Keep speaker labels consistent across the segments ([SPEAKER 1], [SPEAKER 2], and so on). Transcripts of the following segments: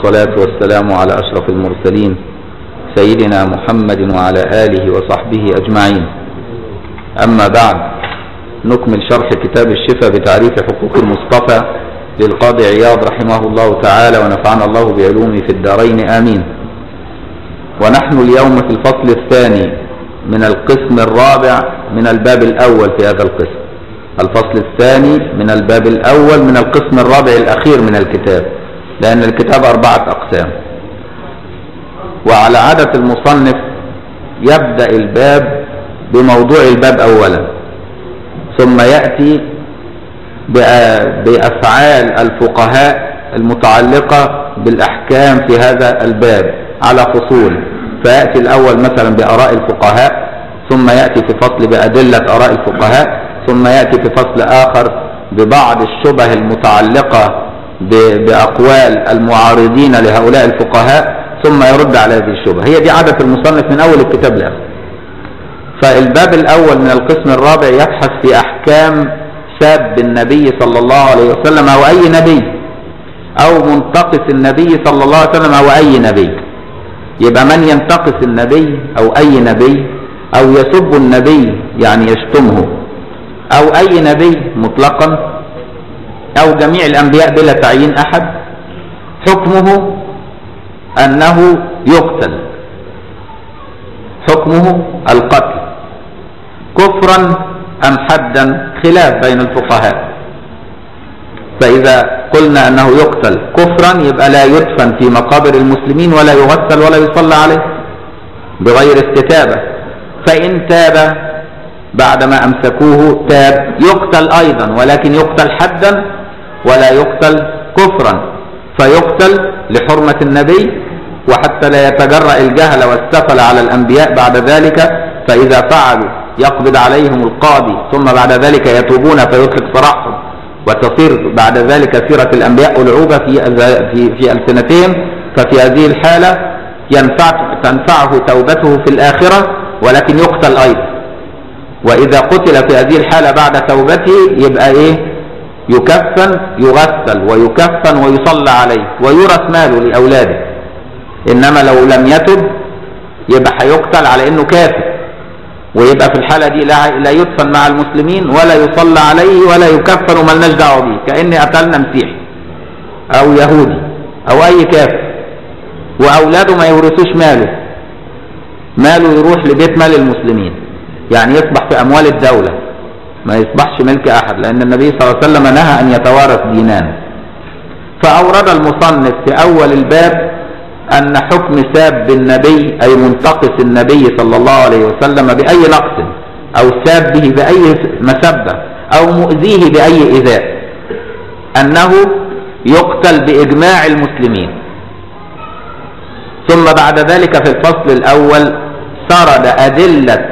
[SPEAKER 1] والصلاة والسلام على أشرف المرسلين سيدنا محمد وعلى آله وصحبه أجمعين أما بعد نكمل شرح كتاب الشفاء بتعريف حقوق المصطفى للقاضي عياض رحمه الله تعالى ونفعنا الله بعلومه في الدارين آمين ونحن اليوم في الفصل الثاني من القسم الرابع من الباب الأول في هذا القسم الفصل الثاني من الباب الأول من القسم الرابع الأخير من الكتاب لأن الكتاب أربعة أقسام وعلى عادة المصنف يبدأ الباب بموضوع الباب أولا ثم يأتي بأفعال الفقهاء المتعلقة بالأحكام في هذا الباب على فصول فيأتي الأول مثلا بأراء الفقهاء ثم يأتي في فصل بأدلة آراء الفقهاء ثم يأتي في فصل آخر ببعض الشبه المتعلقة بأقوال المعارضين لهؤلاء الفقهاء ثم يرد على هذه الشبه هي دي عادة المصنف من أول الكتاب لآخر فالباب الأول من القسم الرابع يبحث في أحكام ساب النبي صلى الله عليه وسلم أو أي نبي أو منتقص النبي صلى الله عليه وسلم أو أي نبي يبقى من ينتقص النبي أو أي نبي أو يسب النبي يعني يشتمه أو أي نبي مطلقا أو جميع الأنبياء بلا تعيين أحد حكمه أنه يقتل حكمه القتل كفرا أم حدا خلاف بين الفقهاء فإذا قلنا أنه يقتل كفرا يبقى لا يدفن في مقابر المسلمين ولا يغسل ولا يصلى عليه بغير استتابة فإن تاب بعدما أمسكوه تاب يقتل أيضا ولكن يقتل حدا ولا يقتل كفرا فيقتل لحرمة النبي وحتى لا يتجرأ الجهل والسفل على الأنبياء بعد ذلك فإذا فعلوا يقبض عليهم القاضي ثم بعد ذلك يتوبون فيطلق سراحهم وتصير بعد ذلك سيرة الأنبياء ألعوبة في في في ألسنتهم ففي هذه الحالة ينفع تنفعه توبته في الآخرة ولكن يقتل أيضا وإذا قتل في هذه الحالة بعد توبته يبقى إيه يكفن يغسل ويكفن ويصلى عليه ويورث ماله لأولاده إنما لو لم يتب يبقى هيقتل على إنه كافر ويبقى في الحالة دي لا لا يدفن مع المسلمين ولا يصلى عليه ولا يكفن وملناش دعوة بيه كأن قتلنا مسيحي أو يهودي أو أي كافر وأولاده ما يورثوش ماله ماله يروح لبيت مال المسلمين يعني يصبح في أموال الدولة ما يصبحش ملك أحد لأن النبي صلى الله عليه وسلم نهى أن يتوارث دينان فأورد المصنف في أول الباب أن حكم ساب النبي أي منتقص النبي صلى الله عليه وسلم بأي نقص أو سابه بأي مسبة أو مؤذيه بأي إيذاء أنه يقتل بإجماع المسلمين ثم بعد ذلك في الفصل الأول سرد أدلة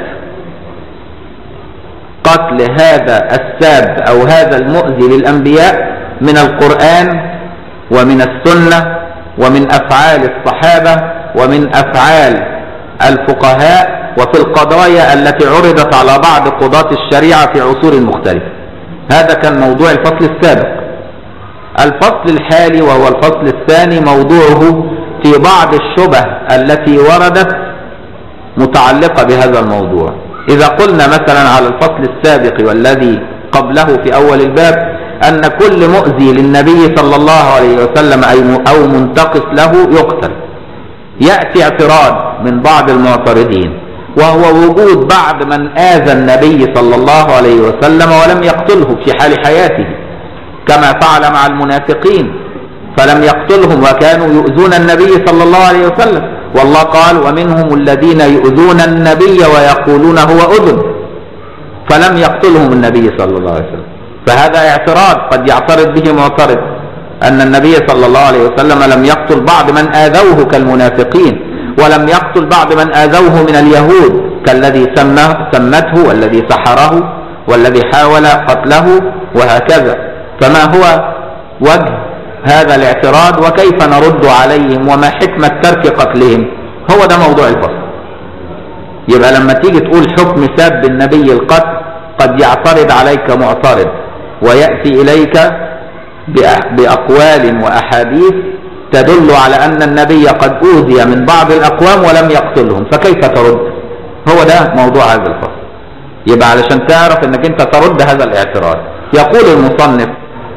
[SPEAKER 1] قتل هذا الساب أو هذا المؤذي للأنبياء من القرآن ومن السنة ومن أفعال الصحابة ومن أفعال الفقهاء وفي القضايا التي عرضت على بعض قضاة الشريعة في عصور مختلفة هذا كان موضوع الفصل السابق الفصل الحالي وهو الفصل الثاني موضوعه في بعض الشبه التي وردت متعلقة بهذا الموضوع إذا قلنا مثلا على الفصل السابق والذي قبله في أول الباب أن كل مؤذي للنبي صلى الله عليه وسلم أو منتقص له يقتل يأتي اعتراض من بعض المعترضين وهو وجود بعض من آذى النبي صلى الله عليه وسلم ولم يقتله في حال حياته كما فعل مع المنافقين فلم يقتلهم وكانوا يؤذون النبي صلى الله عليه وسلم والله قال ومنهم الذين يؤذون النبي ويقولون هو أذن فلم يقتلهم النبي صلى الله عليه وسلم فهذا اعتراض قد يعترض به معترض أن النبي صلى الله عليه وسلم لم يقتل بعض من آذوه كالمنافقين ولم يقتل بعض من آذوه من اليهود كالذي سمه سمته والذي سحره والذي حاول قتله وهكذا فما هو وجه هذا الاعتراض وكيف نرد عليهم وما حكمة ترك قتلهم هو ده موضوع الفصل يبقى لما تيجي تقول حكم سب النبي القتل قد يعترض عليك معترض ويأتي إليك بأقوال وأحاديث تدل على أن النبي قد أوذي من بعض الأقوام ولم يقتلهم فكيف ترد هو ده موضوع هذا الفصل يبقى علشان تعرف انك انت ترد هذا الاعتراض يقول المصنف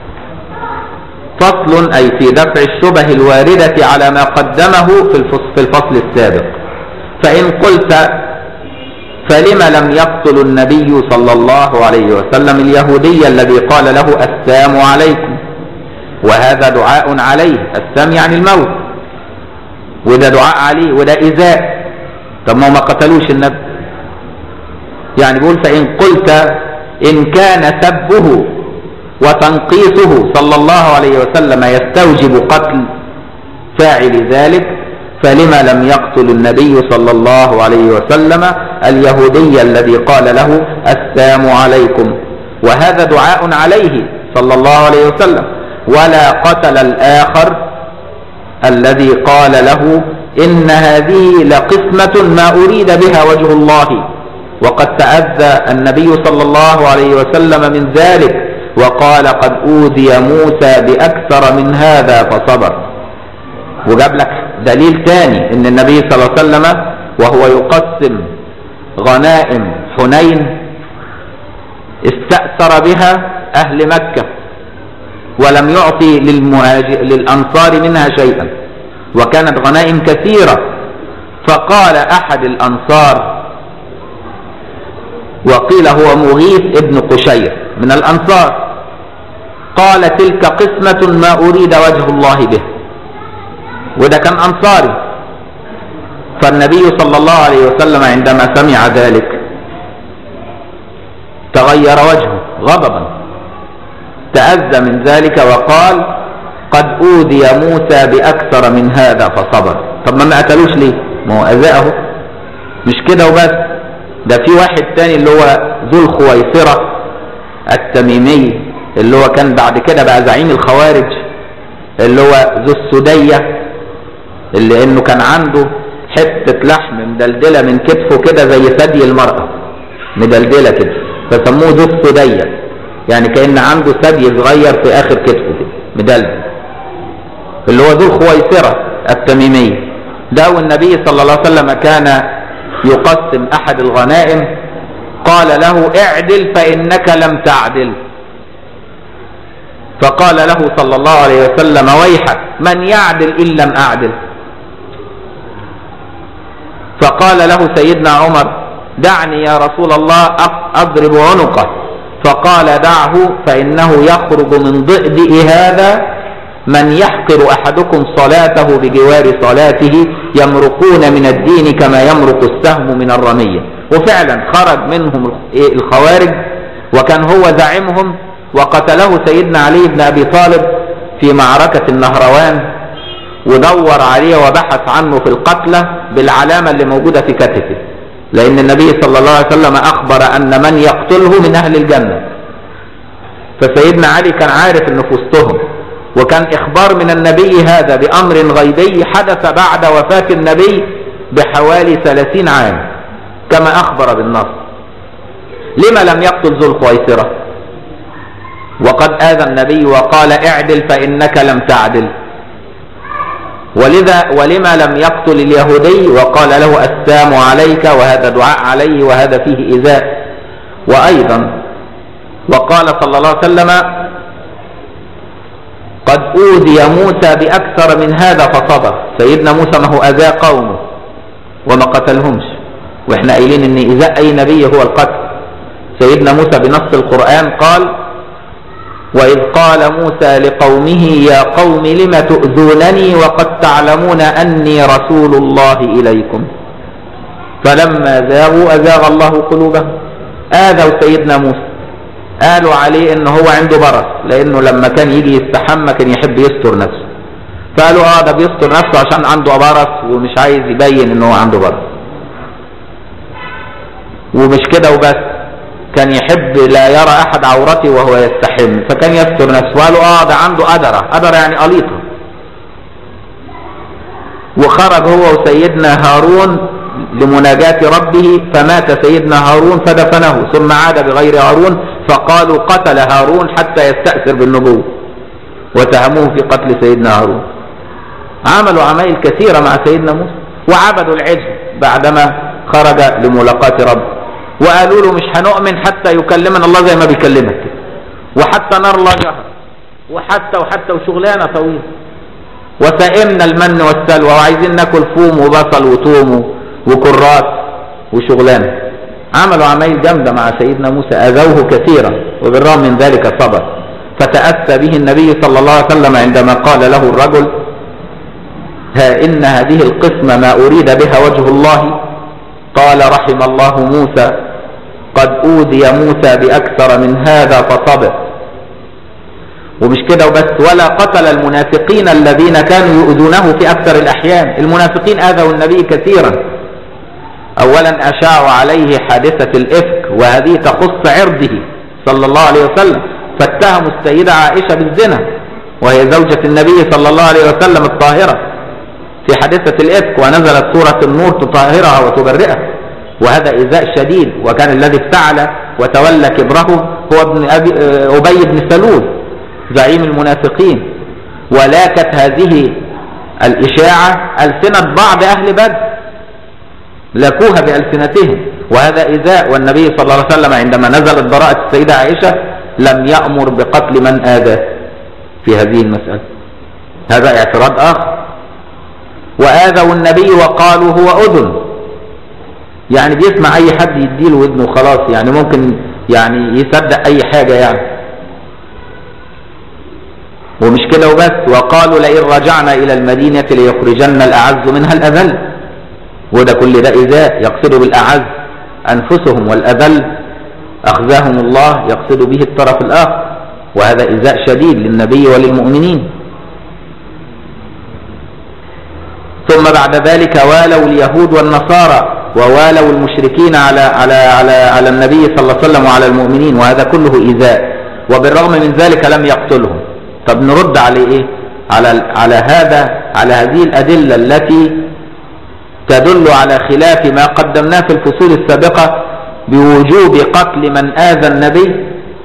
[SPEAKER 1] فصل أي في دفع الشبه الواردة على ما قدمه في الفصل, في الفصل السابق فإن قلت فلم لم يقتل النبي صلى الله عليه وسلم اليهودي الذي قال له السلام عليكم وهذا دعاء عليه السام يعني الموت وده دعاء عليه وده إزاء طب ما ما قتلوش النبي يعني بيقول فإن قلت إن كان سبه وتنقيصه صلى الله عليه وسلم يستوجب قتل فاعل ذلك فلما لم يقتل النبي صلى الله عليه وسلم اليهودي الذي قال له السلام عليكم وهذا دعاء عليه صلى الله عليه وسلم ولا قتل الآخر الذي قال له إن هذه لقسمة ما أريد بها وجه الله وقد تأذى النبي صلى الله عليه وسلم من ذلك وقال قد أوذي موسى بأكثر من هذا فصبر وجاب لك دليل ثاني ان النبي صلى الله عليه وسلم وهو يقسم غنائم حنين استأثر بها أهل مكة ولم يعطي للمهاجر للأنصار منها شيئا وكانت غنائم كثيرة فقال أحد الأنصار وقيل هو مغيث ابن قشير من الأنصار قال تلك قسمة ما أريد وجه الله به وده كان أنصاري فالنبي صلى الله عليه وسلم عندما سمع ذلك تغير وجهه غضبا تأذى من ذلك وقال قد أوذي موسى بأكثر من هذا فصبر طب ما ما قتلوش ليه ما هو أذاه مش كده وبس ده في واحد تاني اللي هو ذو الخويصرة التميمي اللي هو كان بعد كده بقى زعيم الخوارج اللي هو ذو السدية اللي انه كان عنده حتة لحم مدلدلة من كتفه كده زي ثدي المرأة مدلدلة كده فسموه ذو السدية يعني كأن عنده ثدي صغير في آخر كتفه كده مدلدل اللي هو ذو الخويصرة التميمي ده والنبي صلى الله عليه وسلم كان يقسم أحد الغنائم قال له اعدل فإنك لم تعدل فقال له صلى الله عليه وسلم ويحك من يعدل إن لم أعدل فقال له سيدنا عمر دعني يا رسول الله أضرب عنقه فقال دعه فإنه يخرج من ضئدئ هذا من يحقر أحدكم صلاته بجوار صلاته يمرقون من الدين كما يمرق السهم من الرمية وفعلا خرج منهم الخوارج وكان هو زعيمهم وقتله سيدنا علي بن أبي طالب في معركة النهروان ودور عليه وبحث عنه في القتلى بالعلامة اللي موجودة في كتفه لأن النبي صلى الله عليه وسلم أخبر أن من يقتله من أهل الجنة فسيدنا علي كان عارف أنه في وسطهم وكان إخبار من النبي هذا بأمر غيبي حدث بعد وفاة النبي بحوالي ثلاثين عام كما أخبر بالنص لما لم يقتل ذو الخويصرة وقد آذى النبي وقال اعدل فإنك لم تعدل ولذا ولما لم يقتل اليهودي وقال له السلام عليك وهذا دعاء عليه وهذا فيه إيذاء وأيضا وقال صلى الله عليه وسلم قد أوذي موسى بأكثر من هذا فصبر سيدنا موسى ما هو أذى قومه وما قتلهمش واحنا قايلين ان إذاء أي نبي هو القتل سيدنا موسى بنص القرآن قال وإذ قال موسى لقومه يا قوم لم تؤذونني وقد تعلمون أني رسول الله إليكم فلما زاغوا أزاغ الله قلوبهم آذوا سيدنا موسى قالوا عليه ان هو عنده برص لانه لما كان يجي يستحمى كان يحب يستر نفسه فقالوا اه ده بيستر نفسه عشان عنده برص ومش عايز يبين ان هو عنده برص ومش كده وبس كان يحب لا يرى احد عورته وهو يستحم فكان يستر نفسه قالوا اه ده عنده قدرة قدرة يعني قليطة وخرج هو وسيدنا هارون لمناجاة ربه فمات سيدنا هارون فدفنه ثم عاد بغير هارون فقالوا قتل هارون حتى يستأثر بالنبوة وتهموه في قتل سيدنا هارون عملوا عمايل كثيرة مع سيدنا موسى وعبدوا العجل بعدما خرج لملاقاة رب وقالوا له مش هنؤمن حتى يكلمنا الله زي ما بيكلمك وحتى نار الله جهر وحتى وحتى وشغلانة طويلة وسائمنا المن والسلوى وعايزين ناكل فوم وبصل وتوم وكرات وشغلانة عملوا عمايل جامدة مع سيدنا موسى أذوه كثيرا وبالرغم من ذلك صبر فتأسى به النبي صلى الله عليه وسلم عندما قال له الرجل ها إن هذه القسمة ما أريد بها وجه الله قال رحم الله موسى قد أوذي موسى بأكثر من هذا فصبر ومش كده وبس ولا قتل المنافقين الذين كانوا يؤذونه في أكثر الأحيان المنافقين آذوا النبي كثيرا أولا أشاعوا عليه حادثة الإفك وهذه تخص عرضه صلى الله عليه وسلم فاتهموا السيدة عائشة بالزنا وهي زوجة النبي صلى الله عليه وسلم الطاهرة في حادثة الإفك ونزلت سورة النور تطهرها وتبرئها وهذا إيذاء شديد وكان الذي افتعل وتولى كبره هو ابن أبي أبي بن سلول زعيم المنافقين ولاكت هذه الإشاعة ألسنة بعض أهل بدر لكوها بألسنتهم وهذا إيذاء والنبي صلى الله عليه وسلم عندما نزلت براءة السيدة عائشة لم يأمر بقتل من آذاه في هذه المسألة هذا اعتراض آخر وآذوا النبي وقالوا هو أذن يعني بيسمع أي حد يديله ودنه خلاص يعني ممكن يعني يصدق أي حاجة يعني ومش كده وبس وقالوا لئن رجعنا إلى المدينة ليخرجن الأعز منها الأذل وده كل ده إذاء يقصد بالأعز أنفسهم والأذل أخذاهم الله يقصد به الطرف الآخر وهذا إذاء شديد للنبي وللمؤمنين ثم بعد ذلك والوا اليهود والنصارى ووالوا المشركين على على على على النبي صلى الله عليه وسلم وعلى المؤمنين وهذا كله إيذاء وبالرغم من ذلك لم يقتلهم طب نرد عليه ايه على على هذا على هذه الأدلة التي تدل على خلاف ما قدمناه في الفصول السابقة بوجوب قتل من آذى النبي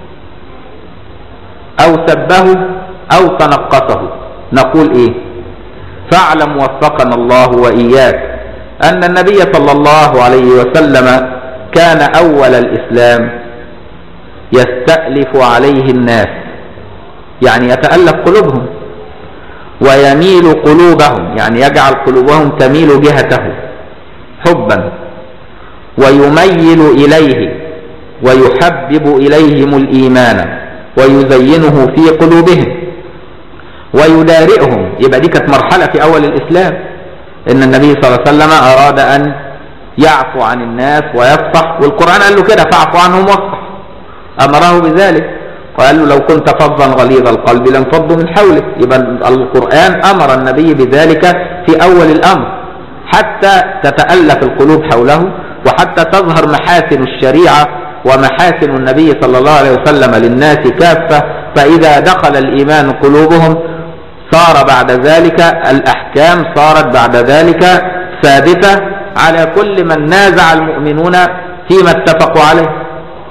[SPEAKER 1] أو سبه أو تنقصه نقول إيه فاعلم وفقنا الله وإياك أن النبي صلى الله عليه وسلم كان أول الإسلام يستألف عليه الناس يعني يتألف قلوبهم ويميل قلوبهم يعني يجعل قلوبهم تميل جهته حبا ويميل إليه ويحبب إليهم الإيمان ويزينه في قلوبهم ويدارئهم يبقى دي كانت مرحلة في أول الإسلام إن النبي صلى الله عليه وسلم أراد أن يعفو عن الناس ويصفح والقرآن قال له كده فاعفو عنهم واصفح أمره بذلك وقال له لو كنت فظا غليظ القلب لانفضوا من حولك يبقى القرآن أمر النبي بذلك في أول الأمر حتى تتألف القلوب حوله وحتى تظهر محاسن الشريعة ومحاسن النبي صلى الله عليه وسلم للناس كافة فإذا دخل الإيمان قلوبهم صار بعد ذلك الأحكام صارت بعد ذلك ثابتة على كل من نازع المؤمنون فيما اتفقوا عليه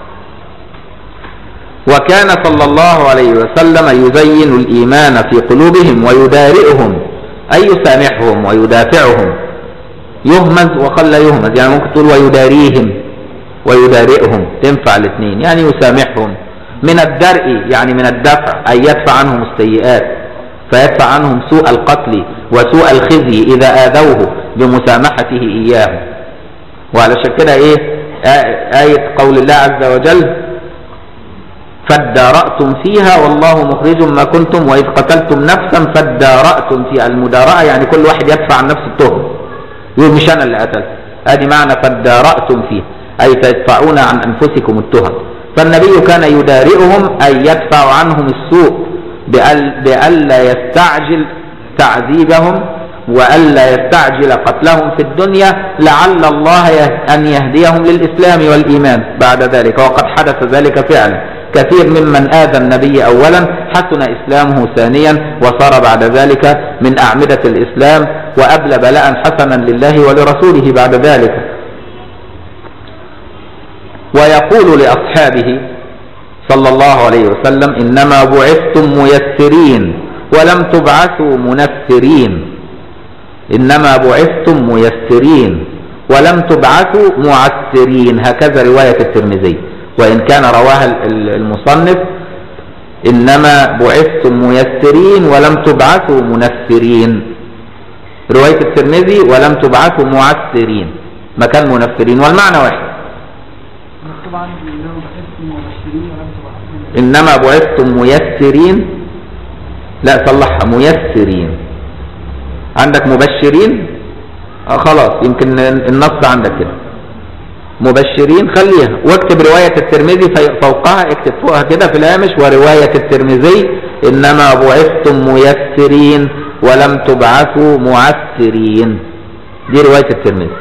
[SPEAKER 1] وكان صلى الله عليه وسلم يزين الإيمان في قلوبهم ويدارئهم أي يسامحهم ويدافعهم يهمز وخلى يهمز يعني ممكن تقول ويداريهم ويدارئهم تنفع الاثنين يعني يسامحهم من الدرء يعني من الدفع أي يدفع عنهم السيئات فيدفع عنهم سوء القتل وسوء الخزي إذا آذوه بمسامحته إياهم وعلشان كده إيه آية قول الله عز وجل فادارأتم فيها والله مخرج ما كنتم وإذ قتلتم نفسا فادارأتم فيها المدارأة يعني كل واحد يدفع عن نفسه التهم يقول مش أنا اللي قتلت هذه معنى فادارأتم فيه أي تدفعون عن أنفسكم التهم فالنبي كان يدارئهم أي يدفع عنهم السوء بألا يستعجل تعذيبهم وألا يستعجل قتلهم في الدنيا لعل الله أن يهديهم للإسلام والإيمان بعد ذلك وقد حدث ذلك فعلا كثير ممن آذى النبي أولا حسن إسلامه ثانيا وصار بعد ذلك من أعمدة الإسلام وأبلى بلاء حسنا لله ولرسوله بعد ذلك ويقول لأصحابه صلى الله عليه وسلم إنما بعثتم ميسرين ولم تبعثوا منفرين إنما بعثتم ميسرين ولم تبعثوا معسرين هكذا رواية الترمذي وإن كان رواها المصنف إنما بعثتم ميسرين ولم تبعثوا منفرين رواية الترمذي ولم تبعثوا معسرين مكان منفرين والمعنى واحد
[SPEAKER 2] مكتوب عندي انهم بحثتم مبشرين ولم تبعثوا
[SPEAKER 1] إنما بعثتم ميسرين لا صلحها ميسرين عندك مبشرين آه خلاص يمكن النص عندك كده مبشرين خليها واكتب رواية الترمذي في- فوقها اكتب فوقها كده في الهامش ورواية الترمذي إنما بعثتم ميسرين ولم تبعثوا معسرين دي رواية الترمذي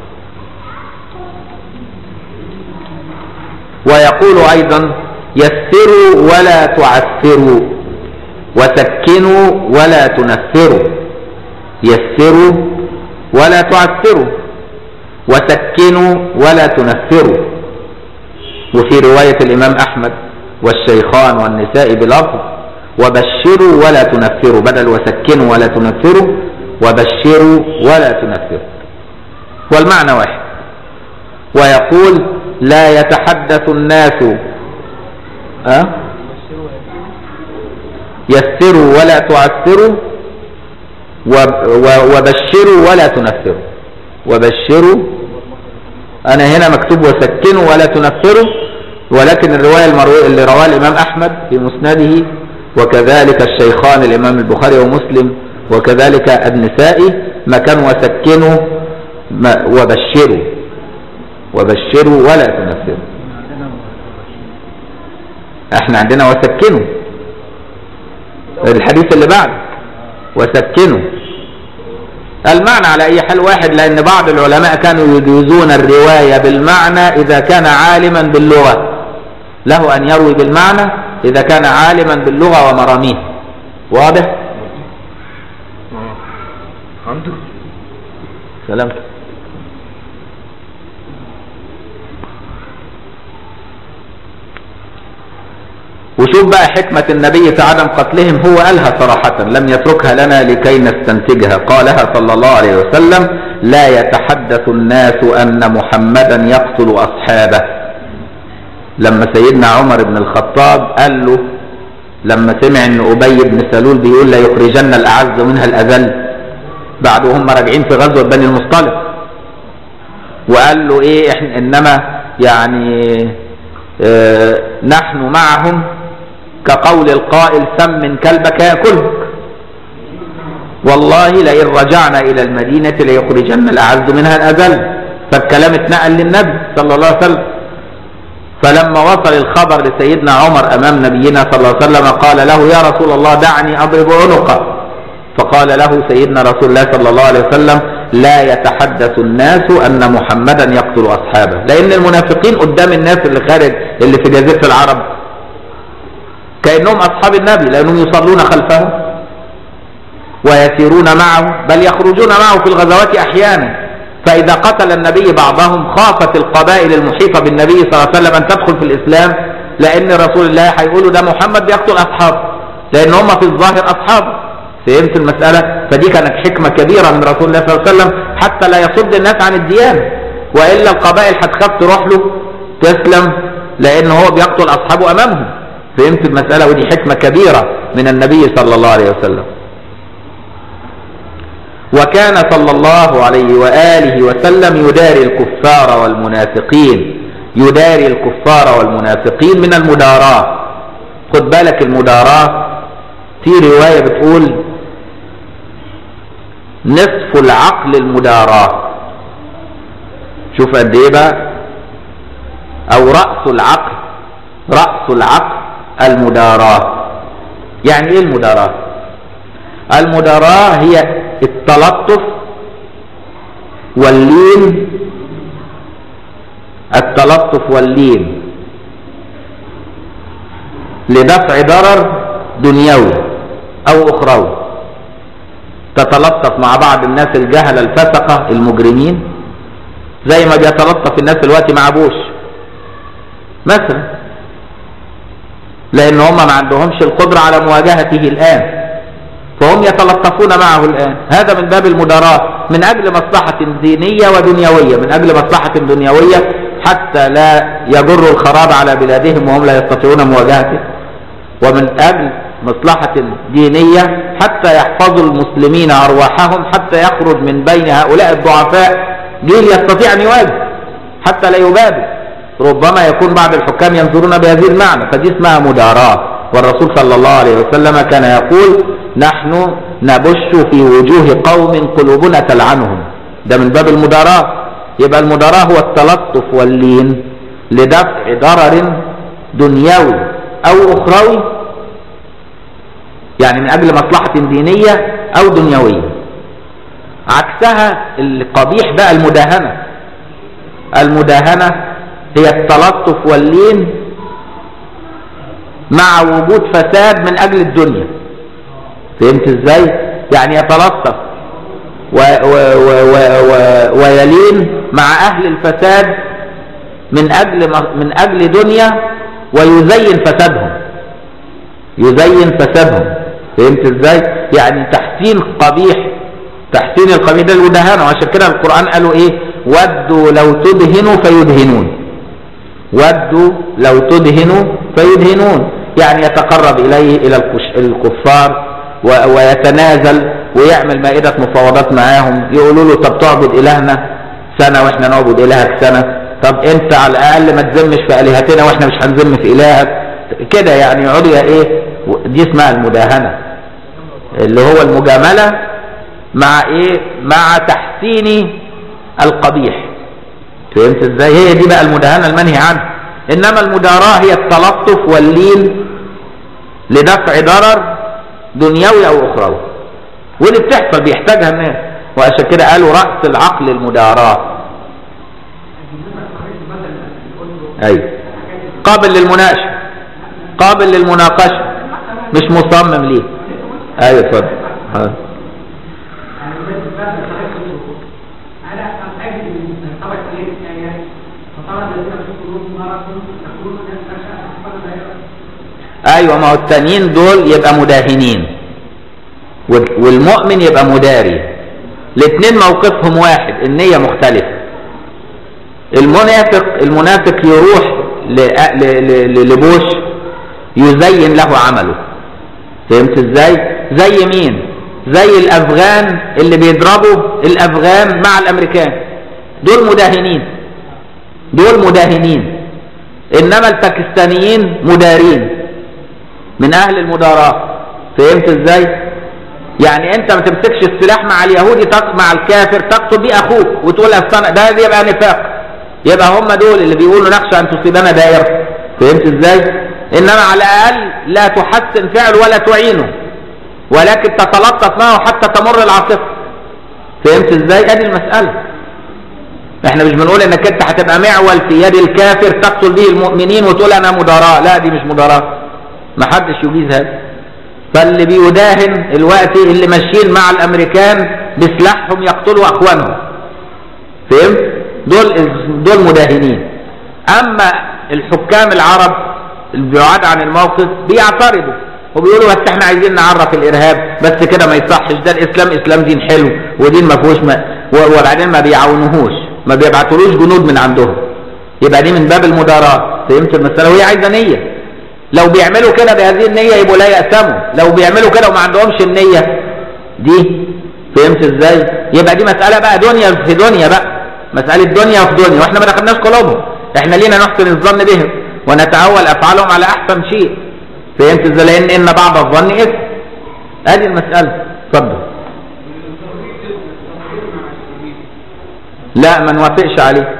[SPEAKER 1] ويقول أيضا يسروا ولا تعسروا وسكنوا ولا تنفروا يسروا ولا تعسروا وسكنوا ولا تنفروا وفي رواية الإمام أحمد والشيخان والنساء بلفظ وبشروا ولا تنفروا بدل وسكنوا ولا تنفروا وبشروا ولا تنفروا والمعنى واحد ويقول لا يتحدث الناس أه؟ يسروا ولا تعسروا وب- و- وبشروا ولا تنفروا وبشروا انا هنا مكتوب وسكنوا ولا تنفروا ولكن الرواية المروية اللي رواها الامام احمد في مسنده وكذلك الشيخان الامام البخاري ومسلم وكذلك النسائي مكان وسكنوا ما- وبشروا وبشروا ولا تنفروا احنا عندنا وسكنوا الحديث اللي بعد وسكنوا المعنى على اي حال واحد لان بعض العلماء كانوا يجوزون الرواية بالمعنى اذا كان عالما باللغة له ان يروي بالمعنى اذا كان عالما باللغة ومراميه واضح
[SPEAKER 3] عنده
[SPEAKER 1] سلام وشوف بقى حكمة النبي في عدم قتلهم هو قالها صراحة لم يتركها لنا لكي نستنتجها قالها صلى الله عليه وسلم لا يتحدث الناس أن محمدا يقتل أصحابه لما سيدنا عمر بن الخطاب قال له لما سمع ان ابي بن سلول بيقول لا يخرجن الاعز منها الاذل بعد وهم راجعين في غزوه بني المصطلق وقال له ايه احنا انما يعني اه نحن معهم كقول القائل سم كلبك ياكلك والله لئن رجعنا الى المدينه ليخرجن الاعز منها الاذل فالكلام اتنقل للنبي صلى الله عليه وسلم فلما وصل الخبر لسيدنا عمر امام نبينا صلى الله عليه وسلم قال له يا رسول الله دعني اضرب عنقه فقال له سيدنا رسول الله صلى الله عليه وسلم لا يتحدث الناس ان محمدا يقتل اصحابه لان المنافقين قدام الناس اللي خارج اللي في جزيره العرب كانهم اصحاب النبي لانهم يصلون خلفه ويسيرون معه بل يخرجون معه في الغزوات احيانا فإذا قتل النبي بعضهم خافت القبائل المحيطة بالنبي صلى الله عليه وسلم أن تدخل في الإسلام لأن رسول الله هيقولوا ده محمد بيقتل أصحابه لأن هم في الظاهر أصحابه فهمت المسألة فدي كانت حكمة كبيرة من رسول الله صلى الله عليه وسلم حتى لا يصد الناس عن الديانة وإلا القبائل هتخاف تروح له تسلم لأن هو بيقتل أصحابه أمامهم فهمت المسألة ودي حكمة كبيرة من النبي صلى الله عليه وسلم وكان صلى الله عليه وآله وسلم يداري الكفار والمنافقين يداري الكفار والمنافقين من المداراة خد بالك المداراة في رواية بتقول نصف العقل المداراة شوف قد ايه بقى او رأس العقل رأس العقل المداراة يعني ايه المداراة المداراة هي التلطف واللين التلطف واللين لدفع ضرر دنيوي او اخروي تتلطف مع بعض الناس الجهلة الفسقة المجرمين زي ما بيتلطف الناس دلوقتي مع بوش مثلا لان هم ما عندهمش القدرة على مواجهته الان فهم يتلطفون معه الآن هذا من باب المداراة من أجل مصلحة دينية ودنيوية من أجل مصلحة دنيوية حتى لا يجروا الخراب على بلادهم وهم لا يستطيعون مواجهته ومن أجل مصلحة دينية حتى يحفظوا المسلمين أرواحهم حتى يخرج من بين هؤلاء الضعفاء جيل يستطيع أن يواجه حتى لا يبادر ربما يكون بعض الحكام ينظرون بهذه المعنى فدي اسمها مداراة والرسول صلى الله عليه وسلم كان يقول نحن نبش في وجوه قوم قلوبنا تلعنهم ده من باب المداراة يبقى المداراة هو التلطف واللين لدفع ضرر دنيوي أو أخروي يعني من أجل مصلحة دينية أو دنيوية عكسها القبيح بقى المداهنة المداهنة هي التلطف واللين مع وجود فساد من أجل الدنيا فهمت ازاي يعني يتلطف و و و و و ويلين مع أهل الفساد من أجل من أجل دنيا ويزين فسادهم يزين فسادهم فهمت ازاي يعني تحسين قبيح تحسين القبيح ده المدهنه وعشان كده القرآن قالوا ايه ودوا لو تدهنوا فيدهنون ودوا لو تدهنوا فيدهنون يعني يتقرب إليه إلى الكفار ويتنازل ويعمل مائدة مفاوضات معاهم يقولوا له طب تعبد إلهنا سنة وإحنا نعبد إلهك سنة طب أنت على الأقل ما تذمش في آلهتنا وإحنا مش هنذم في إلهك كده يعني يقعدوا إيه دي اسمها المداهنة اللي هو المجاملة مع إيه مع تحسين القبيح فهمت ازاي هي دي بقى المداهنة المنهي عنها انما المداراة هي التلطف واللين لدفع ضرر دنيوي او اخروي واللي بتحصل بيحتاجها الناس وعشان كده قالوا رأس العقل المداراة ايوه قابل للمناقشة قابل للمناقشة مش مصمم ليه ايوه اتفضل ها. ايوه ما هو التانيين دول يبقى مداهنين والمؤمن يبقى مداري الاثنين موقفهم واحد النية مختلفة المنافق المنافق يروح لبوش يزين له عمله فهمت ازاي زي مين زي الافغان اللي بيضربوا الافغان مع الامريكان دول مداهنين دول مداهنين انما الباكستانيين مدارين من اهل المداراة فهمت ازاي يعني انت ما تمسكش السلاح مع اليهودي مع الكافر تقتل بيه اخوك وتقول استنى ده دي يبقى نفاق يبقى هم دول اللي بيقولوا نخشى ان تصيبنا دائرة فهمت ازاي انما على الاقل لا تحسن فعل ولا تعينه ولكن تتلطف معه حتى تمر العاصفة فهمت ازاي ادي المسألة احنا مش بنقول انك انت هتبقى معول في يد الكافر تقتل به المؤمنين وتقول انا مداراة لا دي مش مداراة ما حدش يجيز هذا فاللي بيداهن الوقت اللي ماشيين مع الامريكان بسلاحهم يقتلوا اخوانهم فهمت دول دول مداهنين اما الحكام العرب البعاد عن الموقف بيعترضوا وبيقولوا بس احنا عايزين نعرف الارهاب بس كده ما يصحش ده الاسلام اسلام دين حلو ودين ما فيهوش ما وبعدين ما بيعاونوهوش ما بيبعتولوش جنود من عندهم يبقى دي من باب المداراة فهمت المسألة وهي عايزة نية لو بيعملوا كده بهذه النية يبقوا لا يأسموا لو بيعملوا كده وما عندهمش النية دي فهمت ازاي يبقى دي مسألة بقى دنيا في دنيا بقى مسألة دنيا في دنيا واحنا ما دخلناش قلوبهم احنا لينا نحسن الظن بهم ونتأول افعالهم على احسن شيء فهمت ازاي لان ان بعض الظن اثم ادي المسألة اتفضل لا ما نوافقش عليه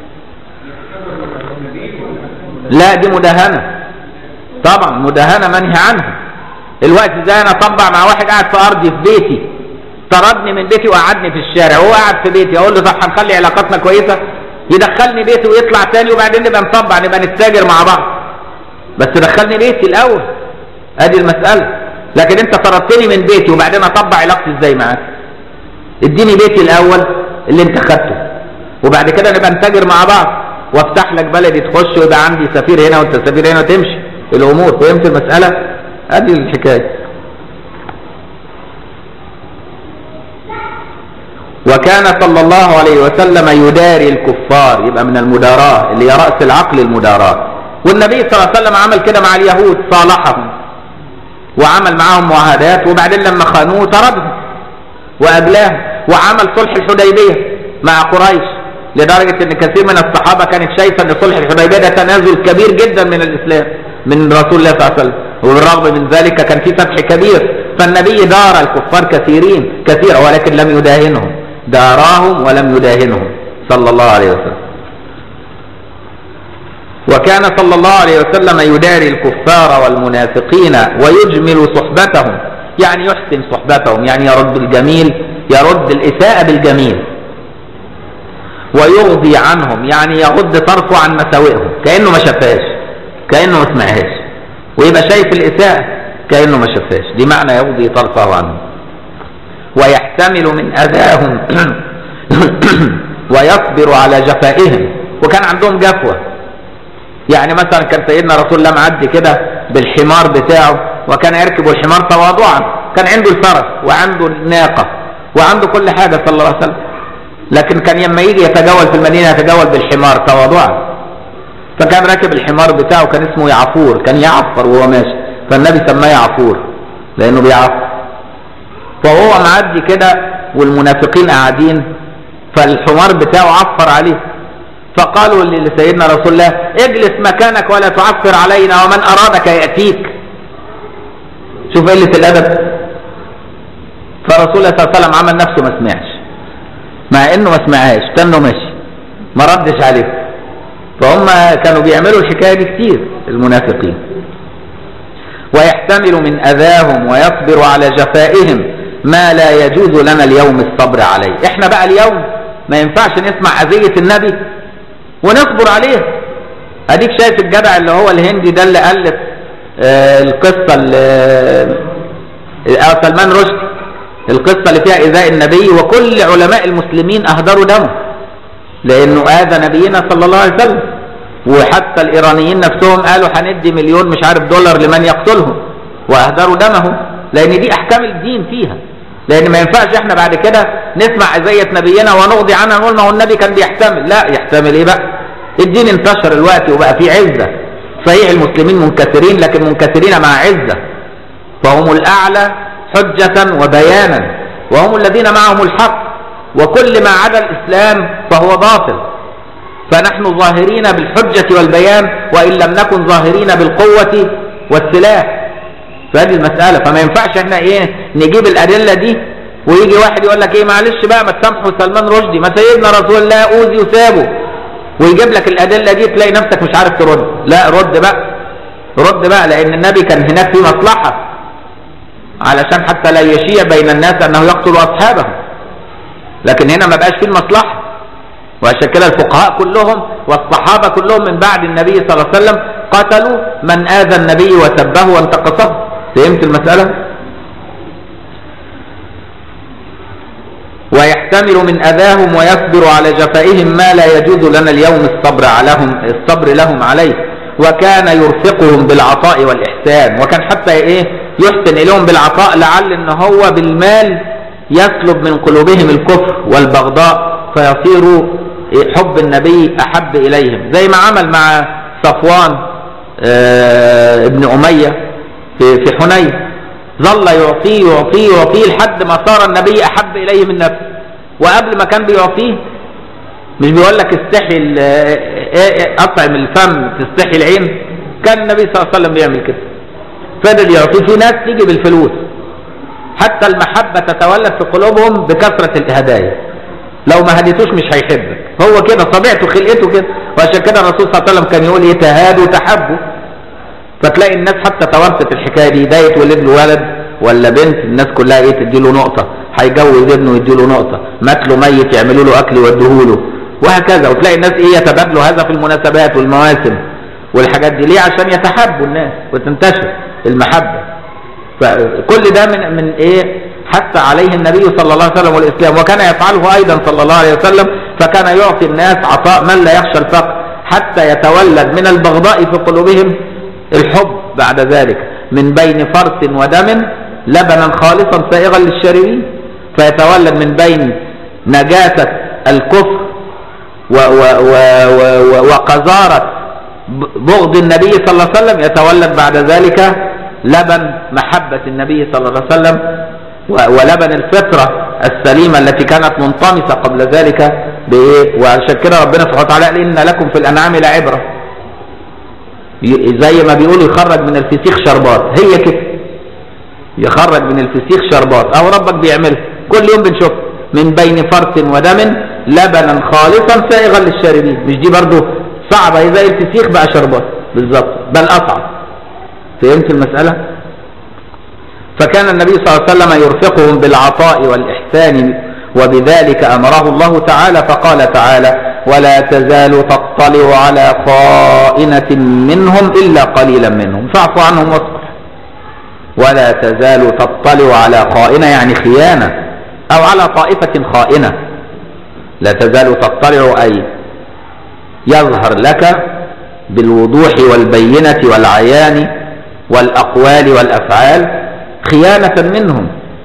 [SPEAKER 1] لا دي مداهنة طبعا مداهنة منهي عنها الوقت ازاي انا اطبع مع واحد قاعد في ارضي في بيتي طردني من بيتي وقعدني في الشارع وهو قاعد في بيتي اقول له طب هنخلي علاقاتنا كويسة يدخلني بيتي ويطلع تاني وبعدين نبقى نطبع نبقى نتاجر مع بعض بس دخلني بيتي الاول ادي المسألة لكن انت طردتني من بيتي وبعدين اطبع علاقتي ازاي معاك اديني بيتي الاول اللي انت خدته وبعد كده نبقى نتاجر مع بعض وافتح لك بلدي تخش ويبقى عندي سفير هنا وانت سفير هنا وتمشي الامور فهمت المسألة ادي الحكاية وكان صلى الله عليه وسلم يداري الكفار يبقى من المداراة اللي هي رأس العقل المداراة والنبي صلى الله عليه وسلم عمل كده مع اليهود صالحهم وعمل معاهم معاهدات وبعدين لما خانوه طردهم وأجلاهم وعمل صلح الحديبية مع قريش لدرجة ان كثير من الصحابة كانت شايفة ان صلح الحديبية ده تنازل كبير جدا من الاسلام من رسول الله صلى الله عليه وسلم وبالرغم من ذلك كان في فتح كبير فالنبي دار الكفار كثيرين كثيرا ولكن لم يداهنهم داراهم ولم يداهنهم صلى الله عليه وسلم وكان صلى الله عليه وسلم يداري الكفار والمنافقين ويجمل صحبتهم يعني يحسن صحبتهم يعني يرد الجميل يرد الإساءة بالجميل ويغضي عنهم يعني يغض طرفه عن مساوئهم كأنه ما شافهاش كأنه ما سمعهاش ويبقى شايف الإساءة كأنه ما شافهاش دي معنى يغضي طرفه عنهم ويحتمل من أذاهم ويصبر على جفائهم وكان عندهم جفوة يعني مثلا كان سيدنا رسول الله معدي كده بالحمار بتاعه وكان يركب الحمار تواضعا كان عنده الفرس وعنده الناقة وعنده كل حاجة صلى الله عليه وسلم لكن كان لما يجي يتجول في المدينة يتجول بالحمار تواضعا فكان راكب الحمار بتاعه كان اسمه يعفور كان يعفر وهو ماشي فالنبي سماه يعفور لانه بيعفر فهو معدي كده والمنافقين قاعدين فالحمار بتاعه عفر عليه فقالوا لسيدنا رسول الله اجلس مكانك ولا تعفر علينا ومن ارادك ياتيك شوف قله الادب فرسول الله صلى الله عليه وسلم عمل نفسه ما سمعش مع انه ما سمعهاش تنه ماشي ما ردش عليه فهم كانوا بيعملوا الحكايه دي كتير المنافقين ويحتمل من اذاهم ويصبر على جفائهم ما لا يجوز لنا اليوم الصبر عليه احنا بقى اليوم ما ينفعش نسمع اذيه النبي ونصبر عليه اديك شايف الجدع اللي هو الهندي ده اللي الف آه القصه اللي آه سلمان رشدي القصه اللي فيها ايذاء النبي وكل علماء المسلمين اهدروا دمه لانه اذى نبينا صلى الله عليه وسلم وحتى الايرانيين نفسهم قالوا هندي مليون مش عارف دولار لمن يقتلهم واهدروا دمهم لان دي احكام الدين فيها لان ما ينفعش احنا بعد كده نسمع اذيه نبينا ونقضي عنها نقول ما هو النبي كان بيحتمل لا يحتمل ايه بقى الدين انتشر الوقت وبقى فيه عزه صحيح المسلمين منكسرين لكن منكسرين مع عزه فهم الاعلى حجه وبيانا وهم الذين معهم الحق وكل ما عدا الاسلام فهو باطل فنحن ظاهرين بالحجه والبيان وان لم نكن ظاهرين بالقوه والسلاح فهذه المسألة فما ينفعش احنا ايه نجيب الأدلة دي ويجي واحد يقول لك ايه معلش بقى ما تسامحوا سلمان رشدي ما سيدنا رسول الله اوذي وسابه ويجيب لك الأدلة دي تلاقي نفسك مش عارف ترد لا رد بقى رد بقى لأن النبي كان هناك في مصلحة علشان حتى لا يشيع بين الناس أنه يقتل أصحابه لكن هنا ما بقاش فيه المصلحة وعشان كده الفقهاء كلهم والصحابة كلهم من بعد النبي صلى الله عليه وسلم قتلوا من آذى النبي وسبه وانتقصه فهمت المسألة ويحتمل من أذاهم ويصبر على جفائهم ما لا يجوز لنا اليوم الصبر عليهم الصبر لهم عليه وكان يرفقهم بالعطاء والإحسان وكان حتى إيه يحسن إليهم بالعطاء لعل إن هو بالمال يسلب من قلوبهم الكفر والبغضاء فيصيروا حب النبي أحب إليهم زي ما عمل مع صفوان آه ابن أمية في, في حنين ظل يعطيه يعطيه يعطيه لحد ما صار النبي أحب إليه من نفسه وقبل ما كان بيعطيه مش بيقول لك استحي أطعم الفم تستحي العين كان النبي صلى الله عليه وسلم بيعمل كده فضل يعطيه في ناس تيجي بالفلوس حتى المحبة تتولد في قلوبهم بكثرة الهدايا لو ما هديتوش مش هيحبك هو كده طبيعته خلقته كده وعشان كده الرسول صلى الله عليه وسلم كان يقول ايه تهادوا تحبوا فتلاقي الناس حتى توارثت الحكايه دي ده يتولد له ولد ولا بنت الناس كلها ايه تدي له نقطه هيجوز ابنه يدي له نقطه مات له ميت يعملوا له اكل يودوه له وهكذا وتلاقي الناس ايه يتبادلوا هذا في المناسبات والمواسم والحاجات دي ليه عشان يتحبوا الناس وتنتشر المحبه فكل ده من من ايه حث عليه النبي صلى الله عليه وسلم والإسلام وكان يفعله أيضا صلى الله عليه وسلم فكان يعطي الناس عطاء من لا يخشى الفقر حتى يتولد من البغضاء في قلوبهم الحب بعد ذلك من بين فرث ودم لبنا خالصا سائغا للشاربين فيتولد من بين نجاسة الكفر و و و و و وقذارة بغض النبي صلى الله عليه وسلم يتولد بعد ذلك لبن محبة النبي صلى الله عليه وسلم و- ولبن الفطرة السليمة التي كانت منطمسة قبل ذلك بإيه؟ وعشان كده ربنا سبحانه وتعالى قال إن لكم في الأنعام لعبرة ي- زي ما بيقول يخرج من الفسيخ شربات هي كده يخرج من الفسيخ شربات أو ربك بيعمل كل يوم بنشوف من بين فرث ودم لبنا خالصا سائغا للشاربين مش دي برضو صعبة زي الفسيخ بقى شربات بالظبط بل أصعب فهمت المسألة فكان النبي صلى الله عليه وسلم يرفقهم بالعطاء والإحسان وبذلك أمره الله تعالى فقال تعالى ولا تزال تطلع على خائنة منهم إلا قليلا منهم فاعف عنهم واصفح ولا تزال تطلع على خائنة يعني خيانة أو على طائفة خائنة لا تزال تطلع أي يظهر لك بالوضوح والبينة والعيان والأقوال والأفعال خيانة منهم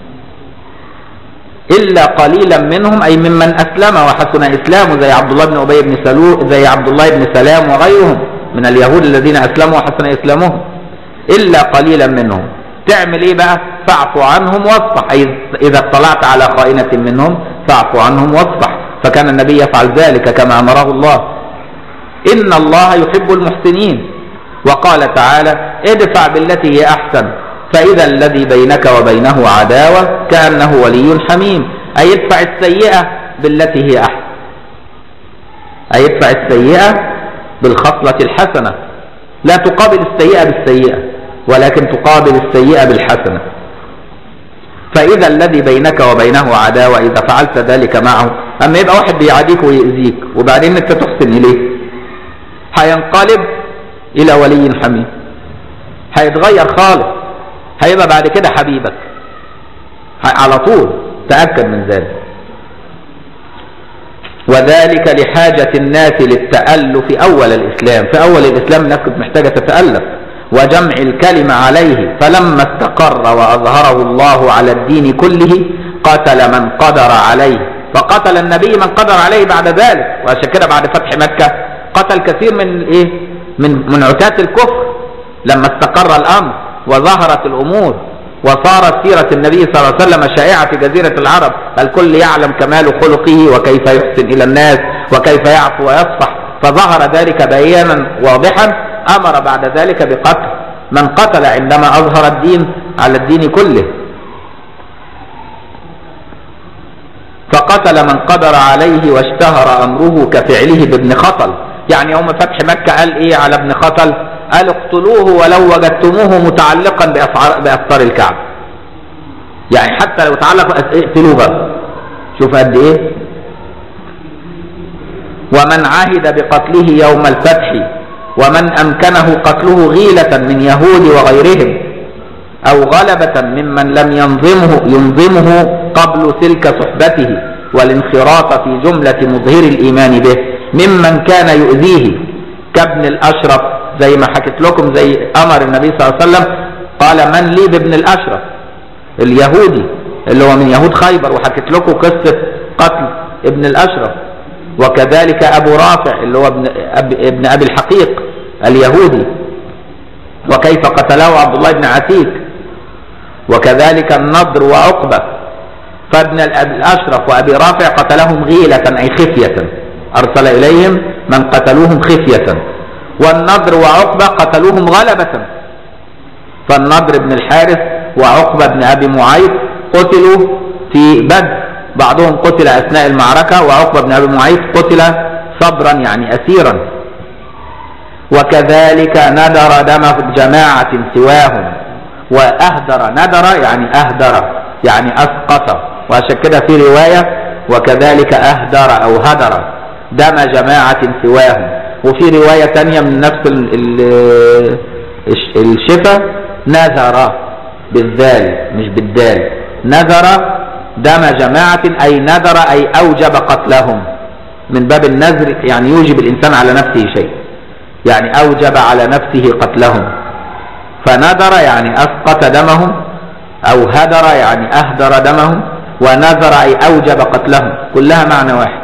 [SPEAKER 1] إلا قليلا منهم أي ممن أسلم وحسن إسلامه زي عبد الله بن أبي بن سلول زي عبد الله بن سلام وغيرهم من اليهود الذين أسلموا وحسن إسلامهم إلا قليلا منهم تعمل إيه بقى فاعف عنهم واصفح أي إذا اطلعت على خائنة منهم فاعف عنهم واصفح فكان النبي يفعل ذلك كما أمره الله إن الله يحب المحسنين وقال تعالى ادفع بالتي هي أحسن فإذا الذي بينك وبينه عداوة كأنه ولي حميم أي ادفع السيئة بالتي هي أحسن أي ادفع السيئة بالخصلة الحسنة لا تقابل السيئة بالسيئة ولكن تقابل السيئة بالحسنة فإذا الذي بينك وبينه عداوة إذا فعلت ذلك معه أما يبقى واحد بيعاديك ويؤذيك وبعدين أنت تحسن إليه هينقلب إلى ولي حميم هيتغير خالص هيبقى بعد كده حبيبك على طول تأكد من ذلك وذلك لحاجة الناس للتألف أول الإسلام في أول الإسلام الناس كانت محتاجة تتألف وجمع الكلمة عليه فلما استقر وأظهره الله على الدين كله قتل من قدر عليه فقتل النبي من قدر عليه بعد ذلك وعشان كده بعد فتح مكة قتل كثير من الايه من من عتاة الكفر لما استقر الأمر وظهرت الأمور وصارت سيرة النبي صلى الله عليه وسلم شائعة في جزيرة العرب الكل يعلم كمال خلقه وكيف يحسن إلى الناس وكيف يعفو ويصفح فظهر ذلك بيانا واضحا أمر بعد ذلك بقتل من قتل عندما أظهر الدين على الدين كله فقتل من قدر عليه واشتهر أمره كفعله بابن خطل يعني يوم فتح مكة قال إيه على ابن خطل قال اقتلوه ولو وجدتموه متعلقا بأفطار الكعبة يعني حتى لو تعلق اقتلوه بقى شوف قد ايه ومن عهد بقتله يوم الفتح ومن أمكنه قتله غيلة من يهود وغيرهم أو غلبة ممن لم ينظمه ينظمه قبل تلك صحبته والانخراط في جملة مظهر الإيمان به ممن كان يؤذيه كابن الأشرف زي ما حكيت لكم زي أمر النبي صلى الله عليه وسلم قال من لي بابن الأشرف اليهودي اللي هو من يهود خيبر وحكيت لكم قصة قتل ابن الأشرف وكذلك أبو رافع اللي هو ابن, أب ابن أبي الحقيق اليهودي وكيف قتله عبد الله بن عتيك وكذلك النضر وعقبة فابن الأشرف وأبي رافع قتلهم غيلة أي خفية أرسل إليهم من قتلوهم خفية والنضر وعقبة قتلوهم غلبة فالنضر بن الحارث وعقبة بن أبي معيط قتلوا في بدر بعضهم قتل أثناء المعركة وعقبة بن أبي معيط قتل صبرا يعني أسيرا وكذلك ندر دم جماعة سواهم وأهدر ندر يعني أهدر يعني أسقط وعشان كده في رواية وكذلك أهدر أو هدر دم جماعة سواهم وفي رواية تانية من نفس ال ال الشفا نذر بالذال مش بالدال نذر دم جماعة أي نذر أي أوجب قتلهم من باب النذر يعني يوجب الإنسان على نفسه شيء يعني أوجب على نفسه قتلهم فنذر يعني أسقط دمهم أو هدر يعني أهدر دمهم ونذر أي أوجب قتلهم كلها معنى واحد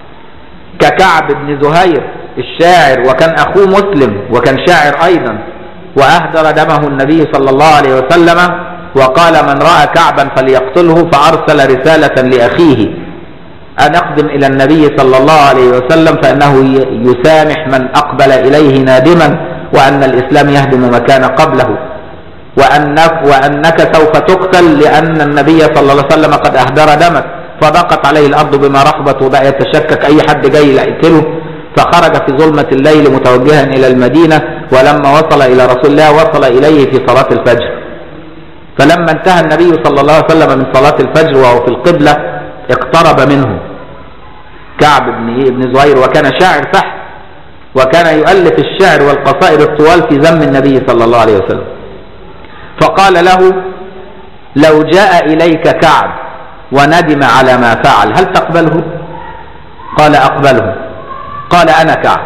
[SPEAKER 1] ككعب بن زهير الشاعر وكان أخوه مسلم وكان شاعر أيضا وأهدر دمه النبي صلى الله عليه وسلم وقال من رأى كعبا فليقتله فأرسل رسالة لأخيه أن أقدم إلى النبي صلى الله عليه وسلم فإنه يسامح من أقبل إليه نادما وأن الإسلام يهدم ما كان قبله وأنك, وأنك سوف تقتل لأن النبي صلى الله عليه وسلم قد أهدر دمك فضاقت عليه الأرض بما رحبت وبقى يتشكك أي حد جاي يقتله فخرج في ظلمة الليل متوجها إلى المدينة ولما وصل إلى رسول الله وصل إليه في صلاة الفجر فلما انتهى النبي صلى الله عليه وسلم من صلاة الفجر وهو في القبلة اقترب منه كعب بن إيه بن زهير وكان شاعر فحم وكان يؤلف الشعر والقصائد الطوال في ذم النبي صلى الله عليه وسلم فقال له لو جاء إليك كعب وندم على ما فعل هل تقبله قال أقبله قال أنا كعب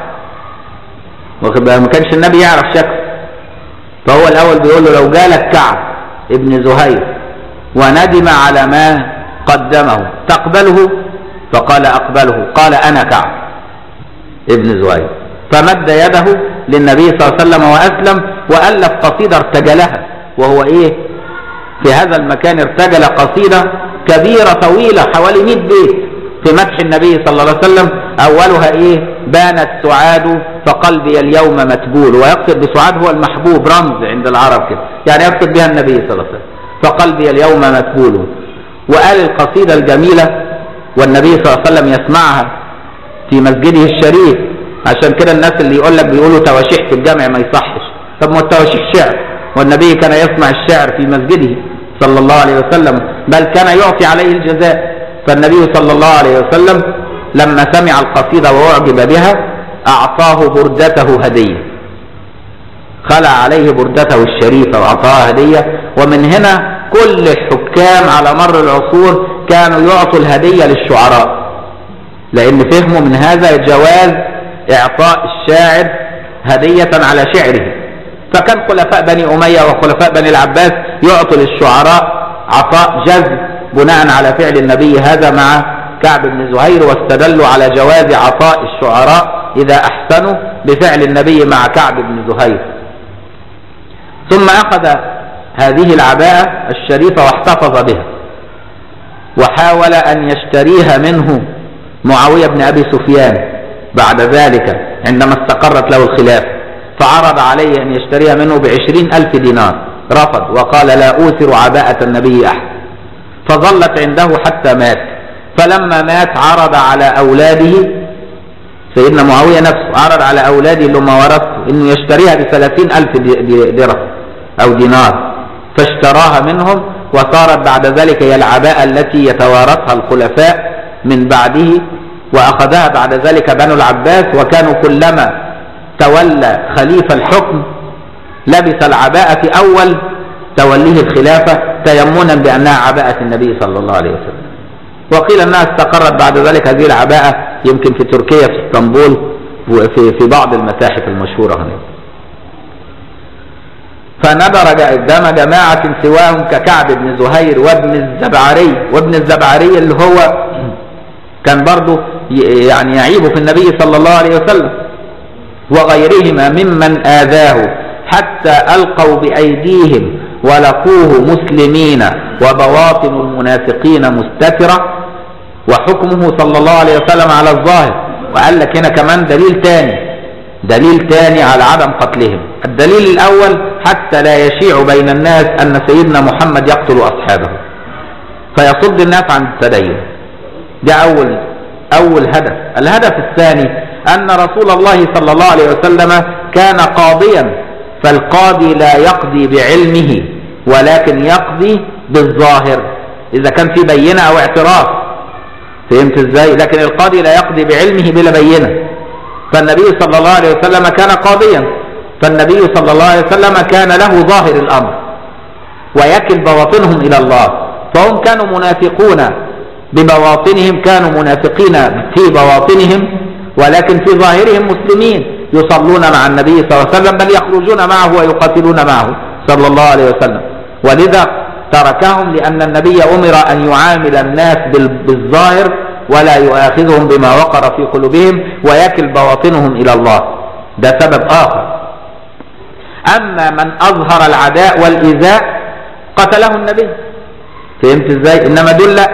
[SPEAKER 1] ما كانش النبي يعرف شكله فهو الأول بيقول له لو جالك كعب ابن زهير وندم على ما قدمه تقبله فقال أقبله قال أنا كعب ابن زهير فمد يده للنبي صلى الله عليه وسلم وأسلم وألف قصيدة ارتجلها وهو إيه في هذا المكان ارتجل قصيدة كبيرة طويلة حوالي 100 بيت في مدح النبي صلى الله عليه وسلم أولها إيه بانت سعاد فقلبي اليوم متبول ويقصد بسعاد هو المحبوب رمز عند العرب كده يعني يقصد بها النبي صلى الله عليه وسلم فقلبي اليوم متبول وقال القصيدة الجميلة والنبي صلى الله عليه وسلم يسمعها في مسجده الشريف عشان كده الناس اللي يقول لك بيقولوا تواشيح في الجامع ما يصحش طب ما التواشيح شعر والنبي كان يسمع الشعر في مسجده صلى الله عليه وسلم بل كان يعطي عليه الجزاء فالنبي صلى الله عليه وسلم لما سمع القصيدة وأعجب بها أعطاه بردته هدية خلع عليه بردته الشريفة وأعطاها هدية ومن هنا كل الحكام على مر العصور كانوا يعطوا الهدية للشعراء لأن فهموا من هذا جواز إعطاء الشاعر هدية على شعره فكان خلفاء بني أمية وخلفاء بني العباس يعطوا للشعراء عطاء جذب بناء على فعل النبي هذا مع كعب بن زهير واستدلوا على جواز عطاء الشعراء إذا أحسنوا بفعل النبي مع كعب بن زهير ثم أخذ هذه العباءة الشريفة واحتفظ بها وحاول أن يشتريها منه معاوية بن أبي سفيان بعد ذلك عندما استقرت له الخلافة فعرض عليه أن يشتريها منه بعشرين ألف دينار رفض وقال لا أوثر عباءة النبي أحد فظلت عنده حتى مات فلما مات عرض على أولاده سيدنا معاوية نفسه عرض على أولاده اللي هم ورثته أنه يشتريها بثلاثين ألف درهم أو دينار فاشتراها منهم وصارت بعد ذلك هي العباءة التي يتوارثها الخلفاء من بعده وأخذها بعد ذلك بنو العباس وكانوا كلما تولى خليفة الحكم لبس العباءة في أول توليه الخلافة تيمنا بأنها عباءة النبي صلى الله عليه وسلم وقيل أنها استقرت بعد ذلك هذه العباءة يمكن في تركيا في اسطنبول وفي في بعض المتاحف المشهورة هناك فنبر قدام جماعة سواهم ككعب بن زهير وابن الزبعري وابن الزبعري اللي هو كان برضه يعني يعيب في النبي صلى الله عليه وسلم وغيرهما ممن آذاه حتى ألقوا بأيديهم ولقوه مسلمين وبواطن المنافقين مستترة وحكمه صلى الله عليه وسلم على الظاهر وقال لك هنا كمان دليل تاني دليل تاني على عدم قتلهم الدليل الأول حتى لا يشيع بين الناس أن سيدنا محمد يقتل أصحابه فيصد الناس عن التدين ده أول أول هدف الهدف الثاني أن رسول الله صلى الله عليه وسلم كان قاضيا فالقاضي لا يقضي بعلمه ولكن يقضي بالظاهر إذا كان في بينة أو اعتراف فهمت ازاي لكن القاضي لا يقضي بعلمه بلا بينة فالنبي صلى الله عليه وسلم كان قاضيا فالنبي صلى الله عليه وسلم كان له ظاهر الأمر ويكل بواطنهم إلى الله فهم كانوا منافقون ببواطنهم كانوا منافقين في بواطنهم ولكن في ظاهرهم مسلمين يصلون مع النبي صلى الله عليه وسلم بل يخرجون معه ويقاتلون معه صلى الله عليه وسلم ولذا تركهم لأن النبي أمر أن يعامل الناس بال- بالظاهر ولا يؤاخذهم بما وقر في قلوبهم ويكل بواطنهم إلى الله ده سبب آخر أما من أظهر العداء والإيذاء قتله النبي فهمت ازاي انما دول لا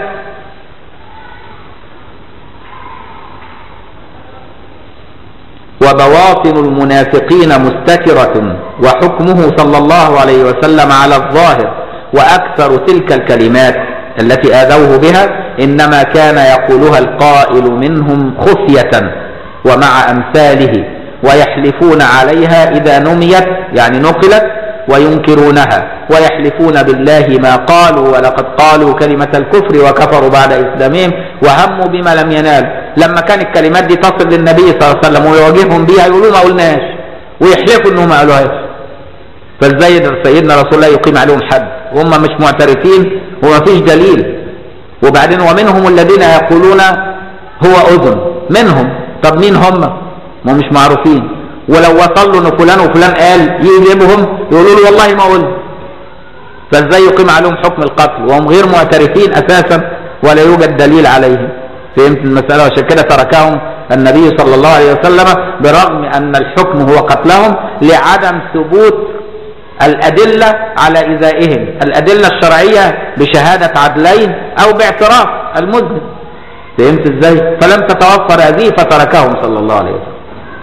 [SPEAKER 1] وبواطن المنافقين مستترة وحكمه صلى الله عليه وسلم على الظاهر وأكثر تلك الكلمات التي آذوه بها إنما كان يقولها القائل منهم خفية ومع أمثاله ويحلفون عليها إذا نميت يعني نقلت وينكرونها ويحلفون بالله ما قالوا ولقد قالوا كلمة الكفر وكفروا بعد إسلامهم وهموا بما لم ينالوا لما كان الكلمات دي تصل للنبي صلى الله عليه وسلم ويواجههم بها يقولوا ما قلناش ويحلفوا انهم ما قالوهاش فازاي سيدنا رسول الله يقيم عليهم حد وهم مش معترفين وما فيش دليل وبعدين ومنهم الذين يقولون هو أذن منهم طب مين هم ما مش معروفين ولو وصل له ان فلان وفلان قال يجيبهم يقولوا له والله ما قلت فازاي يقيم عليهم حكم القتل وهم غير معترفين اساسا ولا يوجد دليل عليهم فهمت المسألة وعشان كده تركهم النبي صلى الله عليه وسلم برغم أن الحكم هو قتلهم لعدم ثبوت الأدلة على إيذائهم الأدلة الشرعية بشهادة عدلين أو باعتراف المذنب فهمت ازاي فلم تتوفر هذه فتركهم صلى الله عليه وسلم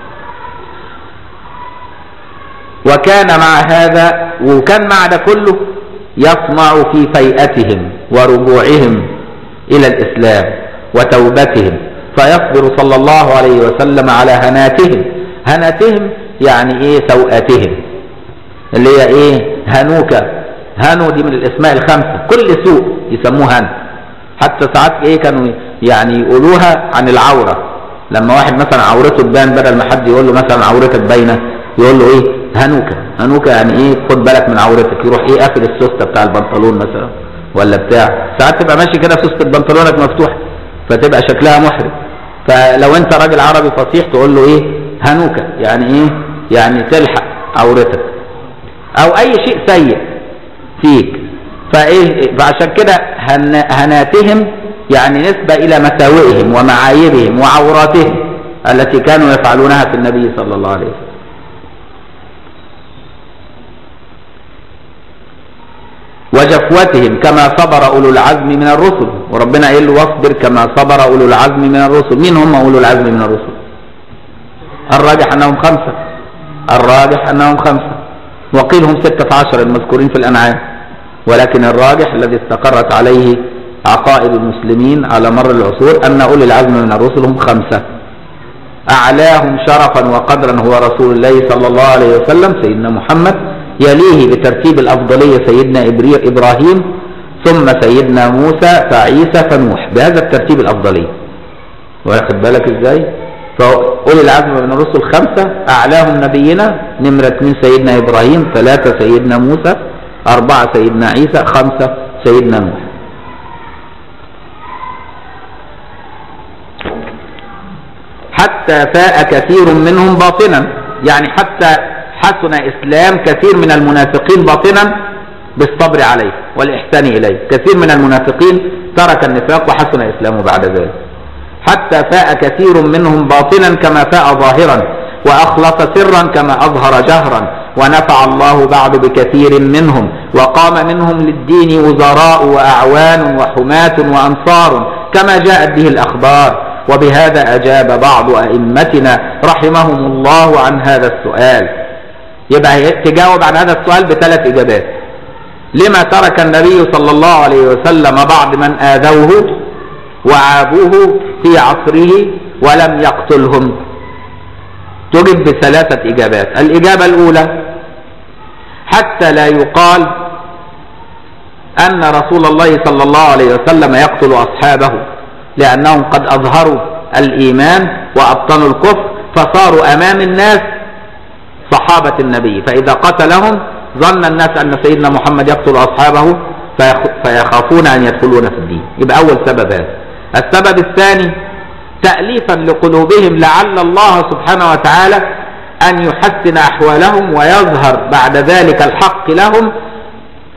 [SPEAKER 1] وكان مع هذا وكان مع ده كله يطمع في فيئتهم ورجوعهم إلى الإسلام وتوبتهم فيصبر صلى الله عليه وسلم على هناتهم هناتهم يعني ايه سوءاتهم اللي هي ايه هنوكة هنو دي من الاسماء الخمسة كل سوء يسموه هن حتى ساعات ايه كانوا يعني يقولوها عن العورة لما واحد مثلا عورته تبان بدل ما حد يقول له مثلا عورتك باينة يقول له ايه هنوكة هنوكة يعني ايه خد بالك من عورتك يروح ايه قافل السوستة بتاع البنطلون مثلا ولا بتاع ساعات تبقى ماشي كده سوستة بنطلونك مفتوحة فتبقى شكلها محرج فلو انت راجل عربي فصيح تقول له ايه هنوكة يعني ايه يعني تلحق عورتك او اي شيء سيء فيك فايه فعشان كده هن هناتهم يعني نسبة الى مساوئهم ومعايبهم وعوراتهم التي كانوا يفعلونها في النبي صلى الله عليه وسلم وجفوتهم كما صبر أولو العزم من الرسل وربنا قال له واصبر كما صبر أولو العزم من الرسل مين هم أولو العزم من الرسل الراجح أنهم خمسة الراجح أنهم خمسة وقيل هم ستة عشر المذكورين في الأنعام ولكن الراجح الذي استقرت عليه عقائد المسلمين على مر العصور أن أولي العزم من الرسل هم خمسة أعلاهم شرفا وقدرا هو رسول الله صلى الله عليه وسلم سيدنا محمد يليه بترتيب الأفضلية سيدنا إبراهيم ثم سيدنا موسى فعيسى فنوح بهذا الترتيب الأفضلية واخد بالك ازاي فأولي العزم من الرسل خمسة أعلاهم نبينا نمرة اثنين سيدنا إبراهيم ثلاثة سيدنا موسى أربعة سيدنا عيسى خمسة سيدنا نوح حتى فاء كثير منهم باطنا يعني حتى حسن إسلام كثير من المنافقين باطنا بالصبر عليه والإحسان إليه كثير من المنافقين ترك النفاق وحسن إسلامه بعد ذلك حتى فاء كثير منهم باطنا كما فاء ظاهرا وأخلص سرا كما أظهر جهرا ونفع الله بعد بكثير منهم وقام منهم للدين وزراء وأعوان وحماة وأنصار كما جاءت به الأخبار وبهذا أجاب بعض أئمتنا رحمهم الله عن هذا السؤال يبقى تجاوب عن هذا السؤال بثلاث إجابات لما ترك النبي صلى الله عليه وسلم بعض من آذوه وعابوه في عصره ولم يقتلهم تجب بثلاثة إجابات الإجابة الأولى حتى لا يقال أن رسول الله صلى الله عليه وسلم يقتل أصحابه لأنهم قد أظهروا الإيمان وأبطنوا الكفر فصاروا أمام الناس صحابة النبي فإذا قتلهم ظن الناس أن سيدنا محمد يقتل أصحابه فيخافون أن يدخلون في الدين يبقى أول سبب هذا السبب الثاني تأليفا لقلوبهم لعل الله سبحانه وتعالى أن يحسن أحوالهم ويظهر بعد ذلك الحق لهم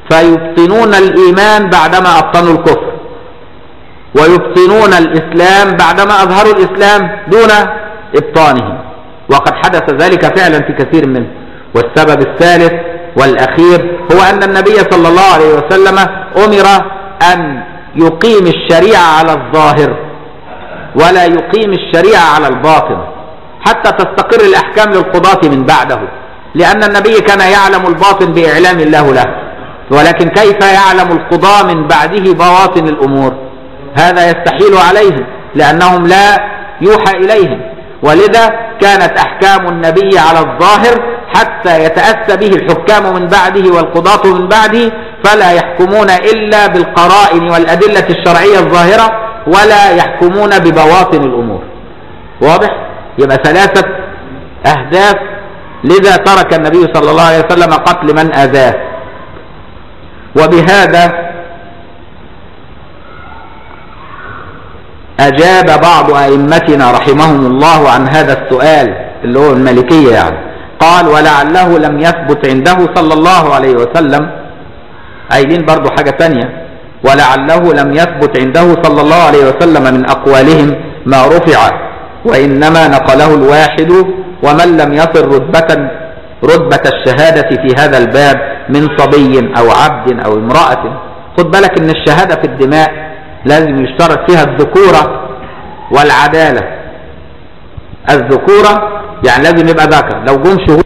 [SPEAKER 1] فيبطنون الإيمان بعدما أبطنوا الكفر ويبطنون الإسلام بعدما أظهروا الإسلام دون إبطانه وقد حدث ذلك فعلا في كثير منه والسبب الثالث والأخير هو أن النبي صلى الله عليه وسلم أمر أن يقيم الشريعة على الظاهر ولا يقيم الشريعة على الباطن حتى تستقر الأحكام للقضاة من بعده لأن النبي كان يعلم الباطن بإعلام الله له ولكن كيف يعلم القضاة من بعده بواطن الأمور هذا يستحيل عليهم لأنهم لا يوحى إليهم ولذا كانت أحكام النبي على الظاهر حتى يتأسى به الحكام من بعده والقضاة من بعده فلا يحكمون إلا بالقرائن والأدلة الشرعية الظاهرة ولا يحكمون ببواطن الأمور واضح؟ يبقى ثلاثة أهداف لذا ترك النبي صلى الله عليه وسلم قتل من أذاه وبهذا أجاب بعض أئمتنا رحمهم الله عن هذا السؤال اللي هو المالكية يعني قال ولعله لم يثبت عنده صلى الله عليه وسلم قايلين برضو حاجة تانية ولعله لم يثبت عنده صلى الله عليه وسلم من أقوالهم ما رفع وإنما نقله الواحد ومن لم يصل رتبة رتبة الشهادة في هذا الباب من صبي أو عبد أو امرأة خد بالك إن الشهادة في الدماء لازم يشترط فيها الذكورة والعدالة الذكورة يعني لازم يبقى ذكر لو جم شهود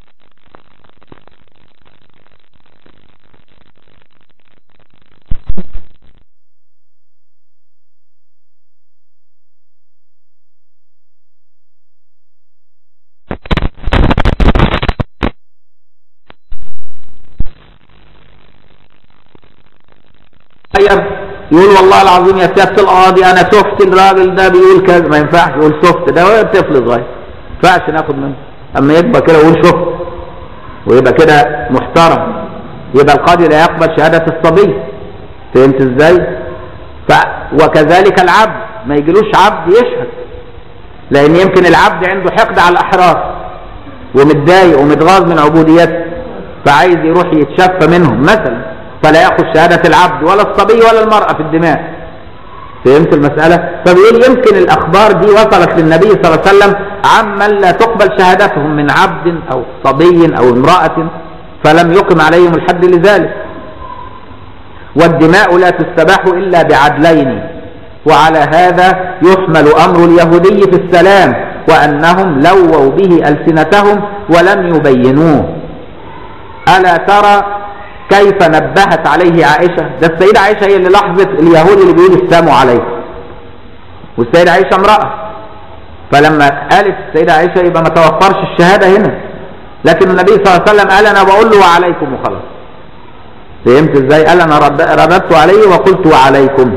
[SPEAKER 1] يقول والله العظيم يا سيادة القاضي انا شفت الراجل ده بيقول كذا ما ينفعش يقول شفت ده هو طفل صغير ما ينفعش ناخد منه اما يكبر كده يقول شفت ويبقى كده محترم يبقى القاضي لا يقبل شهادة الصبي فهمت ازاي ف... وكذلك العبد ما يجيلوش عبد يشهد لان يمكن العبد عنده حقد على الاحرار ومتضايق ومتغاظ من عبوديته فعايز يروح يتشفى منهم مثلا فلا ياخذ شهادة العبد ولا الصبي ولا المرأة في الدماء فهمت المسألة فبيقول يمكن الأخبار دي وصلت للنبي صلى الله عليه وسلم عمن لا تقبل شهادتهم من عبد أو صبي أو امرأة فلم يقم عليهم الحد لذلك والدماء لا تستباح إلا بعدلين وعلى هذا يحمل أمر اليهودي في السلام وأنهم لووا به ألسنتهم ولم يبينوه ألا ترى كيف نبهت عليه عائشة ده السيدة عائشة هي اللي لاحظت اليهود اللي بيقول السلام عليكم والسيدة عائشة امرأة فلما قالت السيدة عائشة يبقى ما توفرش الشهادة هنا لكن النبي صلى الله عليه وسلم قال انا بقول له وعليكم وخلاص فهمت ازاي قال انا رددت عليه وقلت وعليكم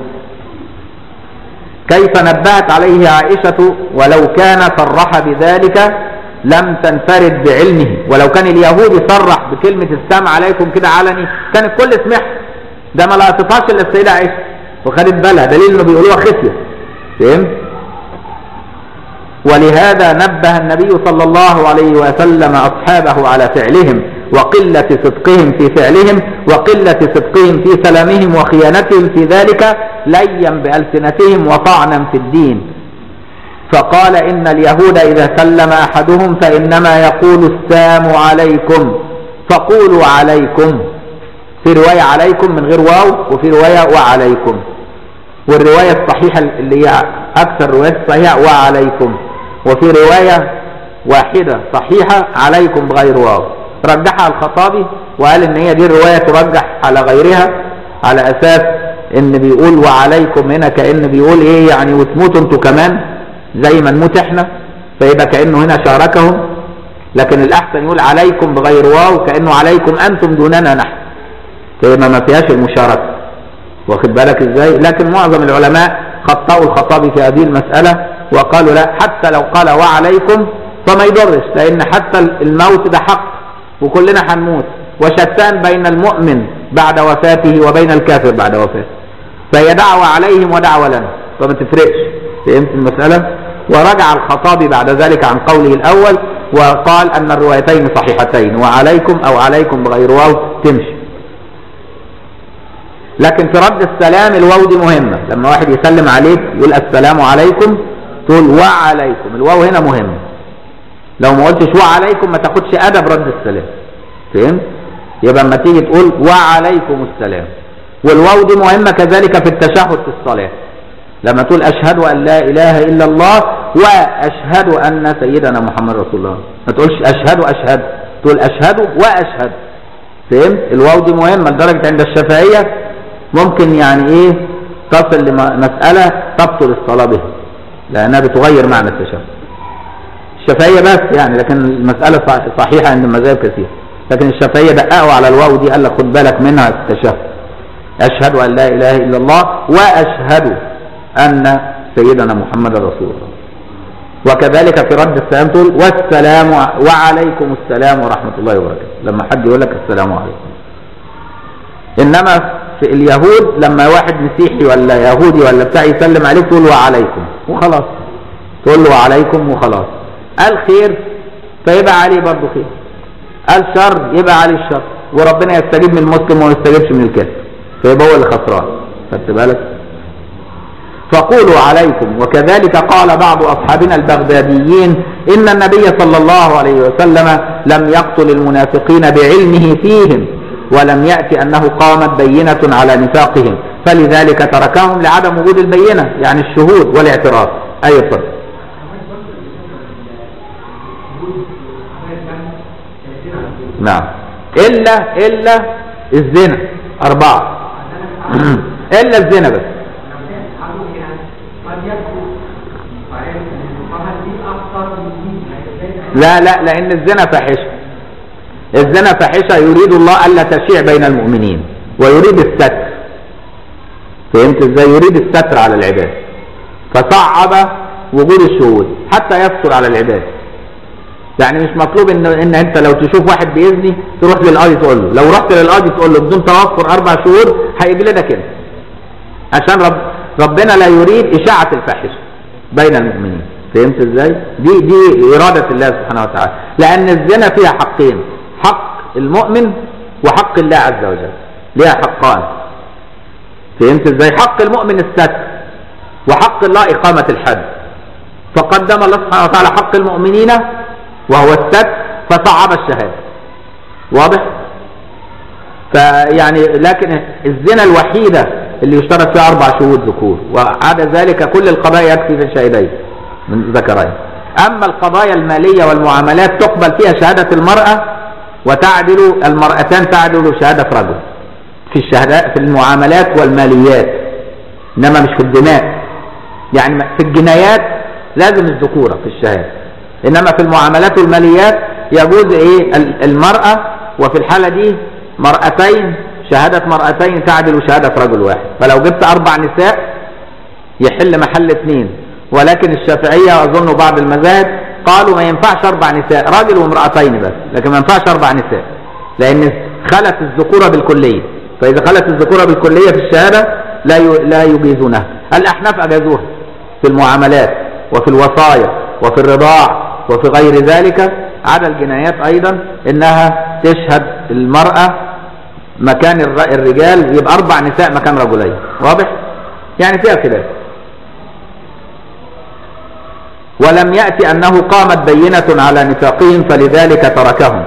[SPEAKER 1] كيف نبهت عليه عائشة ولو كان صرح بذلك لم تنفرد بعلمه ولو كان اليهودي صرح بكلمة السلام عليكم كده علني كان الكل سمعها ده ما لقطتهاش الا السيدة عائشة وخدت بالها دليل انه بيقولوها خفية فهمت ولهذا نبه النبي صلى الله عليه وسلم أصحابه على فعلهم وقلة صدقهم في فعلهم وقلة صدقهم في سلامهم وخيانتهم في ذلك ليا بألسنتهم وطعنا في الدين فقال إن اليهود إذا سلم أحدهم فإنما يقول السلام عليكم فقولوا عليكم في رواية عليكم من غير واو وفي رواية وعليكم والرواية الصحيحة اللي هي أكثر روايات صحيحة وعليكم وفي رواية واحدة صحيحة عليكم بغير واو رجحها الخطابي وقال ان هي دي الرواية ترجح على غيرها على اساس ان بيقول وعليكم هنا كأن بيقول ايه يعني وتموتوا انتوا كمان زي ما نموت احنا فيبقى كأنه هنا شاركهم لكن الأحسن يقول عليكم بغير واو كأنه عليكم أنتم دوننا نحن فيبقى ما فيهاش المشاركة واخد بالك ازاي لكن معظم العلماء خطأوا الخطابي في هذه المسألة وقالوا لا حتى لو قال وعليكم فما يضرش لأن حتى الموت ده حق وكلنا هنموت وشتان بين المؤمن بعد وفاته وبين الكافر بعد وفاته فهي دعوة عليهم ودعوة لنا فما تفرقش فهمت المسألة ورجع الخطابي بعد ذلك عن قوله الأول وقال أن الروايتين صحيحتين وعليكم أو عليكم بغير واو تمشي لكن في رد السلام الواو دي مهمة لما واحد يسلم عليك يقول السلام عليكم تقول وعليكم الواو هنا مهمة لو ما قلتش وعليكم ما تاخدش ادب رد السلام فهمت يبقى اما تيجي تقول وعليكم السلام والواو دي مهمة كذلك في التشهد في الصلاة لما تقول أشهد أن لا إله إلا الله وأشهد أن سيدنا محمد رسول الله ما تقولش أشهد أشهد تقول أشهد وأشهد فهمت الواو دي مهمة لدرجة عند الشافعية ممكن يعني إيه تصل لمسألة تبطل الصلاة بها لأنها بتغير معنى التشهد الشافعية بس يعني لكن المسألة صح- صحيحة عند المذاهب كثير لكن الشافعية دققوا على الواو دي قال لك خد بالك منها في التشهد أشهد أن لا إله إلا الله وأشهد أن سيدنا محمد رسول الله وكذلك في رد السلام تقول والسلام وعليكم السلام ورحمة الله وبركاته لما حد يقول لك السلام عليكم إنما في اليهود لما واحد مسيحي ولا يهودي ولا بتاع يسلم عليك تقول وعليكم وخلاص تقول له وعليكم وخلاص قال خير فيبقى عليه برضه خير قال شر يبقى عليه الشر وربنا يستجيب من المسلم وما يستجيبش من الكافر فيبقى هو اللي خسران خدت بالك فقولوا عليكم وكذلك قال بعض أصحابنا البغداديين إن النبي صلى الله عليه وسلم لم يقتل المنافقين بعلمه فيهم ولم يأتي أنه قامت بينة على نفاقهم فلذلك تركهم لعدم وجود البينة يعني الشهود والاعتراف أي فرق نعم إلا إلا الزنا أربعة إلا الزنا بس لا لا لأن الزنا فاحشة الزنا فاحشة يريد الله ألا تشيع بين المؤمنين ويريد الستر فهمت ازاي يريد الستر على العباد فصعب وجود الشهود حتى يستر على العباد يعني مش مطلوب ان ان انت لو تشوف واحد بيزني تروح للقاضي تقول له لو رحت للقاضي تقول له بدون توفر اربع شهور هيجلدك انت عشان رب ربنا لا يريد اشاعه الفاحشه بين المؤمنين فهمت ازاي دي دي اراده الله سبحانه وتعالى لان الزنا فيها حقين حق المؤمن وحق الله عز وجل ليها حقان فهمت ازاي حق المؤمن الستر وحق الله اقامه الحد فقدم الله سبحانه وتعالى حق المؤمنين وهو الستر فصعب الشهاده واضح فيعني لكن الزنا الوحيده اللي يشترط فيها اربع شهود ذكور وعدا ذلك كل القضايا يكفي في شهدين من ذكرين اما القضايا الماليه والمعاملات تقبل فيها شهاده المراه وتعدل المرأتان تعدل شهاده رجل في الشهادات في المعاملات والماليات انما مش في الدماء يعني في الجنايات لازم الذكوره في الشهاده انما في المعاملات والماليات يجوز ايه المراه وفي الحاله دي مرأتين شهاده مرأتين تعدل شهاده رجل واحد فلو جبت اربع نساء يحل محل اثنين ولكن الشافعيه واظن بعض المذاهب قالوا ما ينفعش اربع نساء راجل وامرأتين بس لكن ما ينفعش اربع نساء لان خلت الذكوره بالكليه فاذا خلت الذكوره بالكليه في الشهاده لا لا يجيزونها الاحناف اجازوها في المعاملات وفي الوصايا وفي الرضاع وفي غير ذلك عدا الجنايات ايضا انها تشهد المراه مكان الرجال يبقى اربع نساء مكان رجلين واضح يعني فيها خلاف ولم يأتي أنه قامت بينة على نفاقهم فلذلك تركهم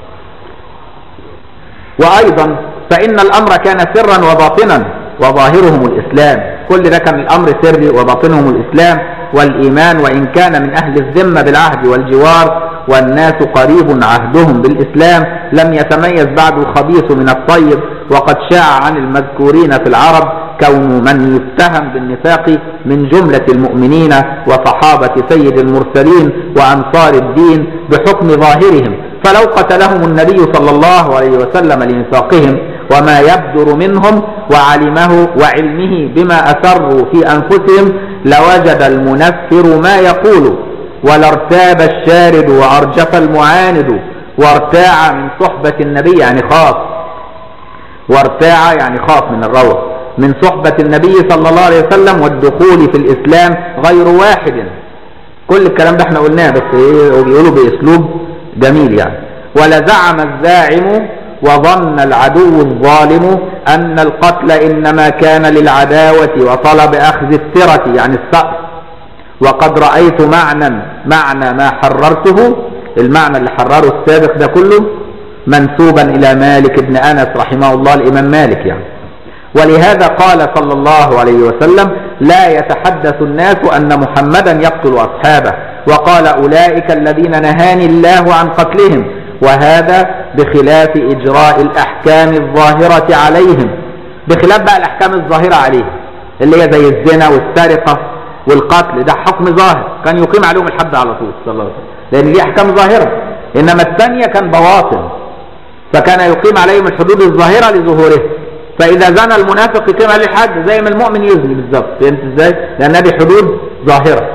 [SPEAKER 1] وأيضا فإن الأمر كان سرا وباطنا وظاهرهم الإسلام كل ده كان الأمر سري وباطنهم الإسلام والإيمان وإن كان من أهل الذمة بالعهد والجوار والناس قريب عهدهم بالإسلام لم يتميز بعد الخبيث من الطيب وقد شاع عن المذكورين في العرب كون من يتهم بالنفاق من جملة المؤمنين وصحابة سيد المرسلين وأنصار الدين بحكم ظاهرهم فلو قتلهم النبي صلى الله عليه وسلم لنفاقهم وما يبدر منهم وعلمه وعلمه بما أسروا في أنفسهم لوجد المنفر ما يقول ولارتاب الشارد وأرجف المعاند وارتاع من صحبة النبي يعني خاف وارتاع يعني خاف من الروح من صحبة النبي صلى الله عليه وسلم والدخول في الإسلام غير واحد كل الكلام ده احنا قلناه بس ايه بيقولوا بأسلوب جميل يعني ولزعم الزاعم وظن العدو الظالم أن القتل إنما كان للعداوة وطلب أخذ الثرة يعني الثأر وقد رأيت معنى معنى ما حررته المعنى اللي حرره السابق ده كله منسوبا إلى مالك بن أنس رحمه الله الإمام مالك يعني ولهذا قال صلى الله عليه وسلم لا يتحدث الناس أن محمدا يقتل أصحابه وقال أولئك الذين نهاني الله عن قتلهم وهذا بخلاف إجراء الأحكام الظاهرة عليهم بخلاف بقى الأحكام الظاهرة عليهم اللي هي زي الزنا والسرقة والقتل ده حكم ظاهر كان يقيم عليهم الحد على طول صلى الله عليه وسلم لأن دي أحكام ظاهرة إنما الثانية كان بواطن فكان يقيم عليهم الحدود الظاهرة لظهورها فإذا زنى المنافق يقيم عليه الحد زي ما المؤمن يزني بالظبط فهمت ازاي؟ لأن هذه حدود ظاهرة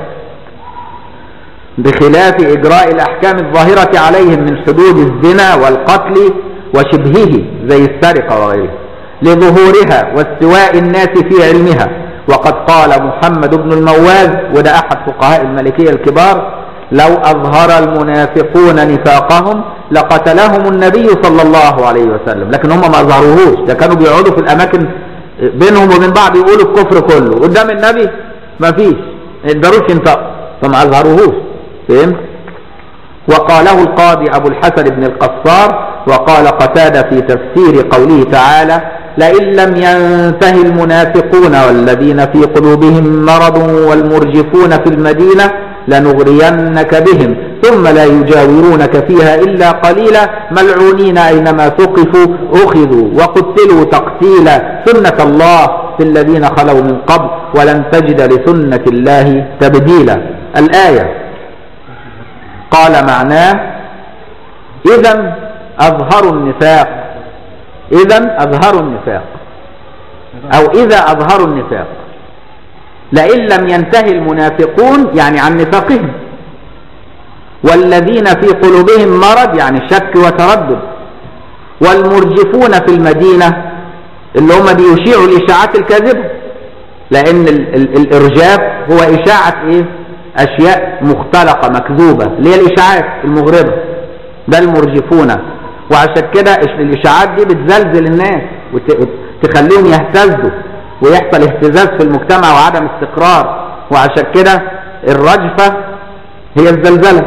[SPEAKER 1] بخلاف إجراء الأحكام الظاهرة عليهم من حدود الزنا والقتل وشبهه زي السرقة وغيره لظهورها واستواء الناس في علمها وقد قال محمد بن المواز وده أحد فقهاء المالكية الكبار لو أظهر المنافقون نفاقهم لقتلهم النبي صلى الله عليه وسلم لكن هم ما أظهروهوش ده كانوا بيقعدوا في الأماكن بينهم وبين بعض يقولوا الكفر كله قدام النبي ما فيش ما يقدروش ينفقوا فما أظهروهوش فهمت وقاله القاضي أبو الحسن بن القصار وقال قتادة في تفسير قوله تعالى لئن لم ينته المنافقون والذين في قلوبهم مرض والمرجفون في المدينة لنغرينك بهم ثم لا يجاورونك فيها إلا قليلا ملعونين أينما ثقفوا أخذوا وقتلوا تقتيلا سنة الله في الذين خلوا من قبل ولن تجد لسنة الله تبديلا الآية قال معناه إذا أظهروا النفاق إذا أظهروا النفاق أو إذا أظهروا النفاق لئن لم ينتهي المنافقون يعني عن نفاقهم والذين في قلوبهم مرض يعني شك وتردد والمرجفون في المدينة اللي هم بيشيعوا الإشاعات الكاذبة لأن ال ال الإرجاف هو إشاعة إيه؟ أشياء مختلقة مكذوبة اللي هي الإشاعات المغرضة ده المرجفون وعشان كده الإشاعات دي بتزلزل الناس وتخليهم يهتزوا ويحصل اهتزاز في المجتمع وعدم استقرار وعشان كده الرجفة هي الزلزلة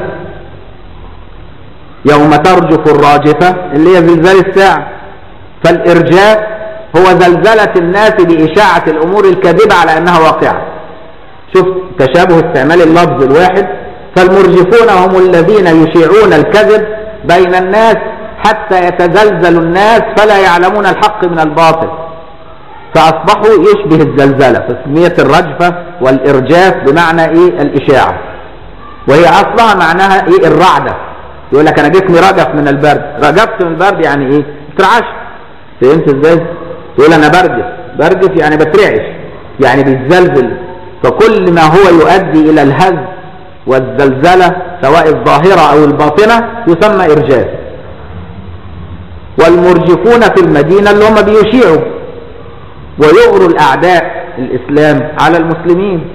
[SPEAKER 1] يوم ترجف الراجفة اللي هي زلزال الساعة فالإرجاف هو زلزلة الناس بإشاعة الأمور الكاذبة على أنها واقعة شوف تشابه استعمال اللفظ الواحد فالمرجفون هم الذين يشيعون الكذب بين الناس حتى يتزلزل الناس فلا يعلمون الحق من الباطل فأصبحوا يشبه الزلزلة فسميت الرجفة والإرجاف بمعنى إيه الإشاعة وهي أصلها معناها إيه الرعدة يقول لك أنا جسمي رجف من البرد رجفت من البرد يعني إيه اترعشت فهمت إزاي يقول أنا برجف برجف يعني بترعش يعني بيتزلزل فكل ما هو يؤدي إلى الهز والزلزلة سواء الظاهرة أو الباطنة يسمى إرجاف والمرجفون في المدينة اللي هم بيشيعوا ويغروا الأعداء الإسلام على المسلمين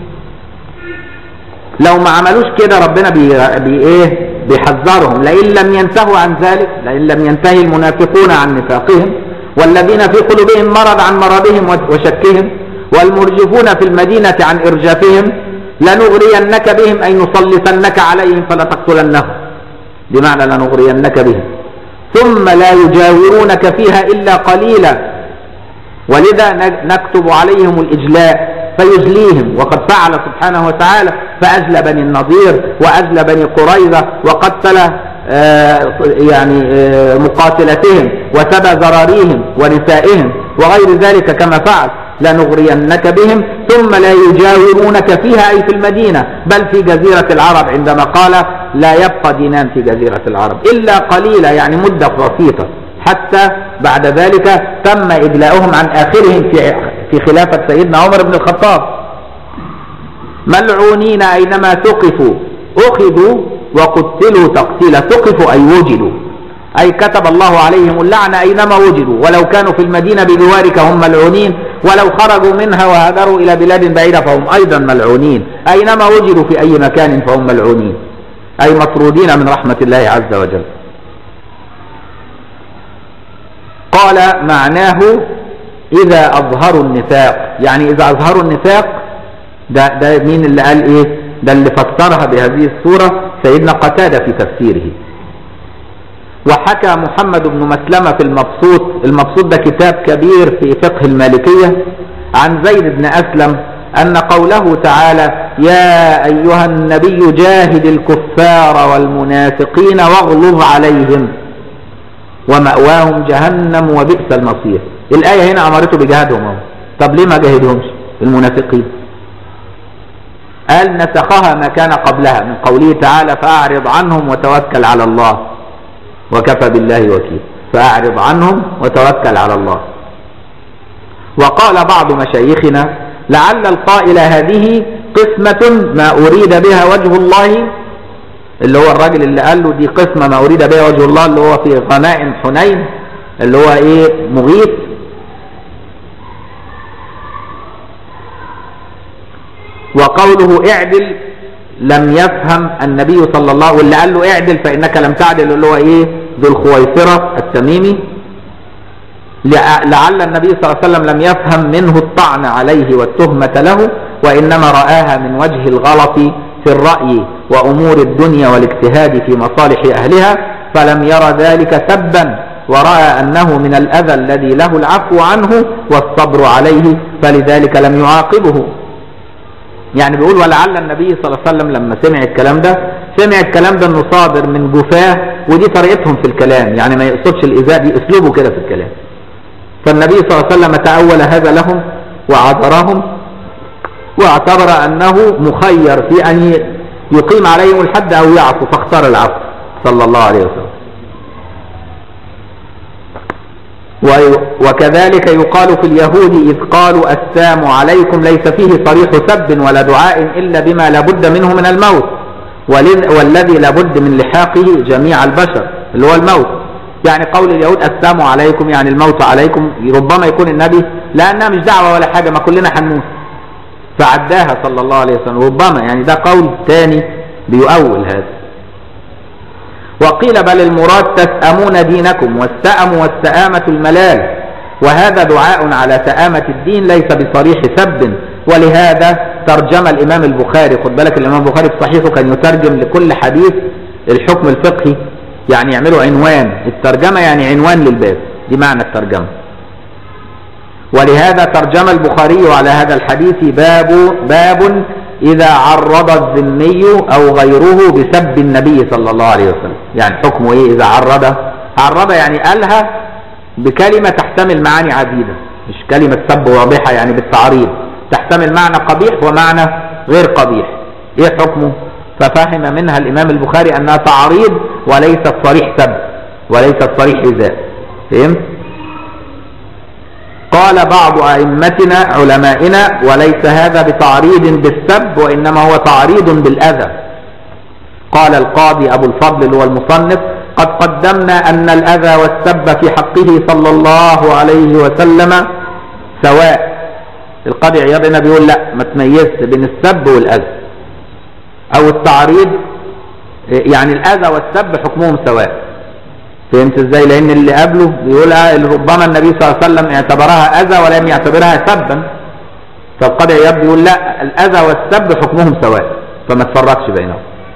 [SPEAKER 1] لو ما عملوش كده ربنا بي, بي إيه بيحذرهم لئن لم ينتهوا عن ذلك لئن لم ينتهي المنافقون عن نفاقهم والذين في قلوبهم مرض عن مرضهم وشكهم والمرجفون في المدينة عن إرجافهم لنغرينك بهم أي نسلطنك عليهم فلا تقتلنهم بمعنى لنغرينك بهم ثم لا يجاورونك فيها إلا قليلا ولذا نكتب عليهم الإجلاء فيجليهم وقد فعل سبحانه وتعالى فأجلى بني النضير وأجلى بني قريظة وقتل آه يعني آه مقاتلتهم وسبى ذراريهم ونسائهم وغير ذلك كما فعل لنغرينك بهم ثم لا يجاورونك فيها أي في المدينة بل في جزيرة العرب عندما قال لا يبقى دينان في جزيرة العرب إلا قليلا يعني مدة بسيطة حتى بعد ذلك تم إجلاؤهم عن آخرهم في في خلافة سيدنا عمر بن الخطاب ملعونين أينما ثقفوا أخذوا وقتلوا تقتيلا ثقفوا أي وجدوا أي كتب الله عليهم اللعنة أينما وجدوا ولو كانوا في المدينة بجوارك هم ملعونين ولو خرجوا منها وهاجروا إلى بلاد بعيدة فهم أيضا ملعونين أينما وجدوا في أي مكان فهم ملعونين أي مطرودين من رحمة الله عز وجل قال معناه إذا أظهروا النفاق يعني إذا أظهروا النفاق ده, ده مين اللي قال إيه ده اللي فسرها بهذه الصورة سيدنا قتادة في تفسيره وحكى محمد بن مسلمة في المبسوط المبسوط ده كتاب كبير في فقه المالكية عن زيد بن أسلم أن قوله تعالى يا أيها النبي جاهد الكفار والمنافقين واغلظ عليهم ومأواهم جهنم وبئس المصير الآية هنا أمرته بجهادهم أهو. طب ليه ما جاهدهمش المنافقين قال نسخها ما كان قبلها من قوله تعالى فأعرض عنهم وتوكل على الله وكفى بالله وكيل فأعرض عنهم وتوكل على الله وقال بعض مشايخنا لعل القائل هذه قسمة ما أريد بها وجه الله اللي هو الراجل اللي قال له دي قسمة ما أريد بها وجه الله اللي هو في غنائم حنين اللي هو ايه مغيث وقوله اعدل لم يفهم النبي صلى الله واللي قال له اعدل فإنك لم تعدل اللي هو ايه ذو الخويصرة التميمي لعل النبي صلى الله عليه وسلم لم يفهم منه الطعن عليه والتهمة له وإنما رآها من وجه الغلط في الرأي وأمور الدنيا والاجتهاد في مصالح أهلها فلم ير ذلك سبا ورأى أنه من الأذى الذي له العفو عنه والصبر عليه فلذلك لم يعاقبه يعني بيقول ولعل النبي صلى الله عليه وسلم لما سمع الكلام ده سمع الكلام ده انه صادر من جفاه ودي طريقتهم في الكلام يعني ما يقصدش الإيذاء دي اسلوبه كده في الكلام فالنبي صلى الله عليه وسلم تأول هذا لهم وعذرهم واعتبر أنه مخير في أن يقيم عليهم الحد أو يعفو فاختار العفو صلى الله عليه وسلم وكذلك يقال في اليهود إذ قالوا السام عليكم ليس فيه صريح سب ولا دعاء إلا بما لابد منه من الموت والذي لابد من لحاقه جميع البشر اللي هو الموت يعني قول اليهود السام عليكم يعني الموت عليكم ربما يكون النبي لأنها مش دعوة ولا حاجة ما كلنا هنموت فعداها صلى الله عليه وسلم ربما يعني ده قول ثاني بيؤول هذا وقيل بل المراد تسأمون دينكم والسأم والسآمة الملال وهذا دعاء على سآمة الدين ليس بصريح سب ولهذا ترجم الإمام البخاري خد بالك الإمام البخاري في صحيحه كان يترجم لكل حديث الحكم الفقهي يعني يعملوا عنوان الترجمة يعني عنوان للباب دي معنى الترجمة ولهذا ترجم البخاري على هذا الحديث باب باب إذا عرض الذمي أو غيره بسب النبي صلى الله عليه وسلم يعني حكمه إيه إذا عرض عرض يعني قالها بكلمة تحتمل معاني عديدة مش كلمة سب واضحة يعني بالتعريض تحتمل معنى قبيح ومعنى غير قبيح إيه حكمه ففهم منها الإمام البخاري أنها تعريض وليست صريح سب وليست صريح إزاء فهمت قال بعض أئمتنا علمائنا وليس هذا بتعريض بالسب وإنما هو تعريض بالأذى قال القاضي أبو الفضل اللي هو المصنف قد قدمنا أن الأذى والسب في حقه صلى الله عليه وسلم سواء القاضي عياض هنا بيقول لا ما تميزش بين السب والأذى أو التعريض يعني الأذى والسب حكمهم سواء فهمت ازاي لان اللي قبله بيقولها ربما النبي صلى الله عليه وسلم اعتبرها اذى ولم يعتبرها سبا فالقاضي عياض بيقول لا الاذى والسب حكمهم سواء فما تفرقش بينهم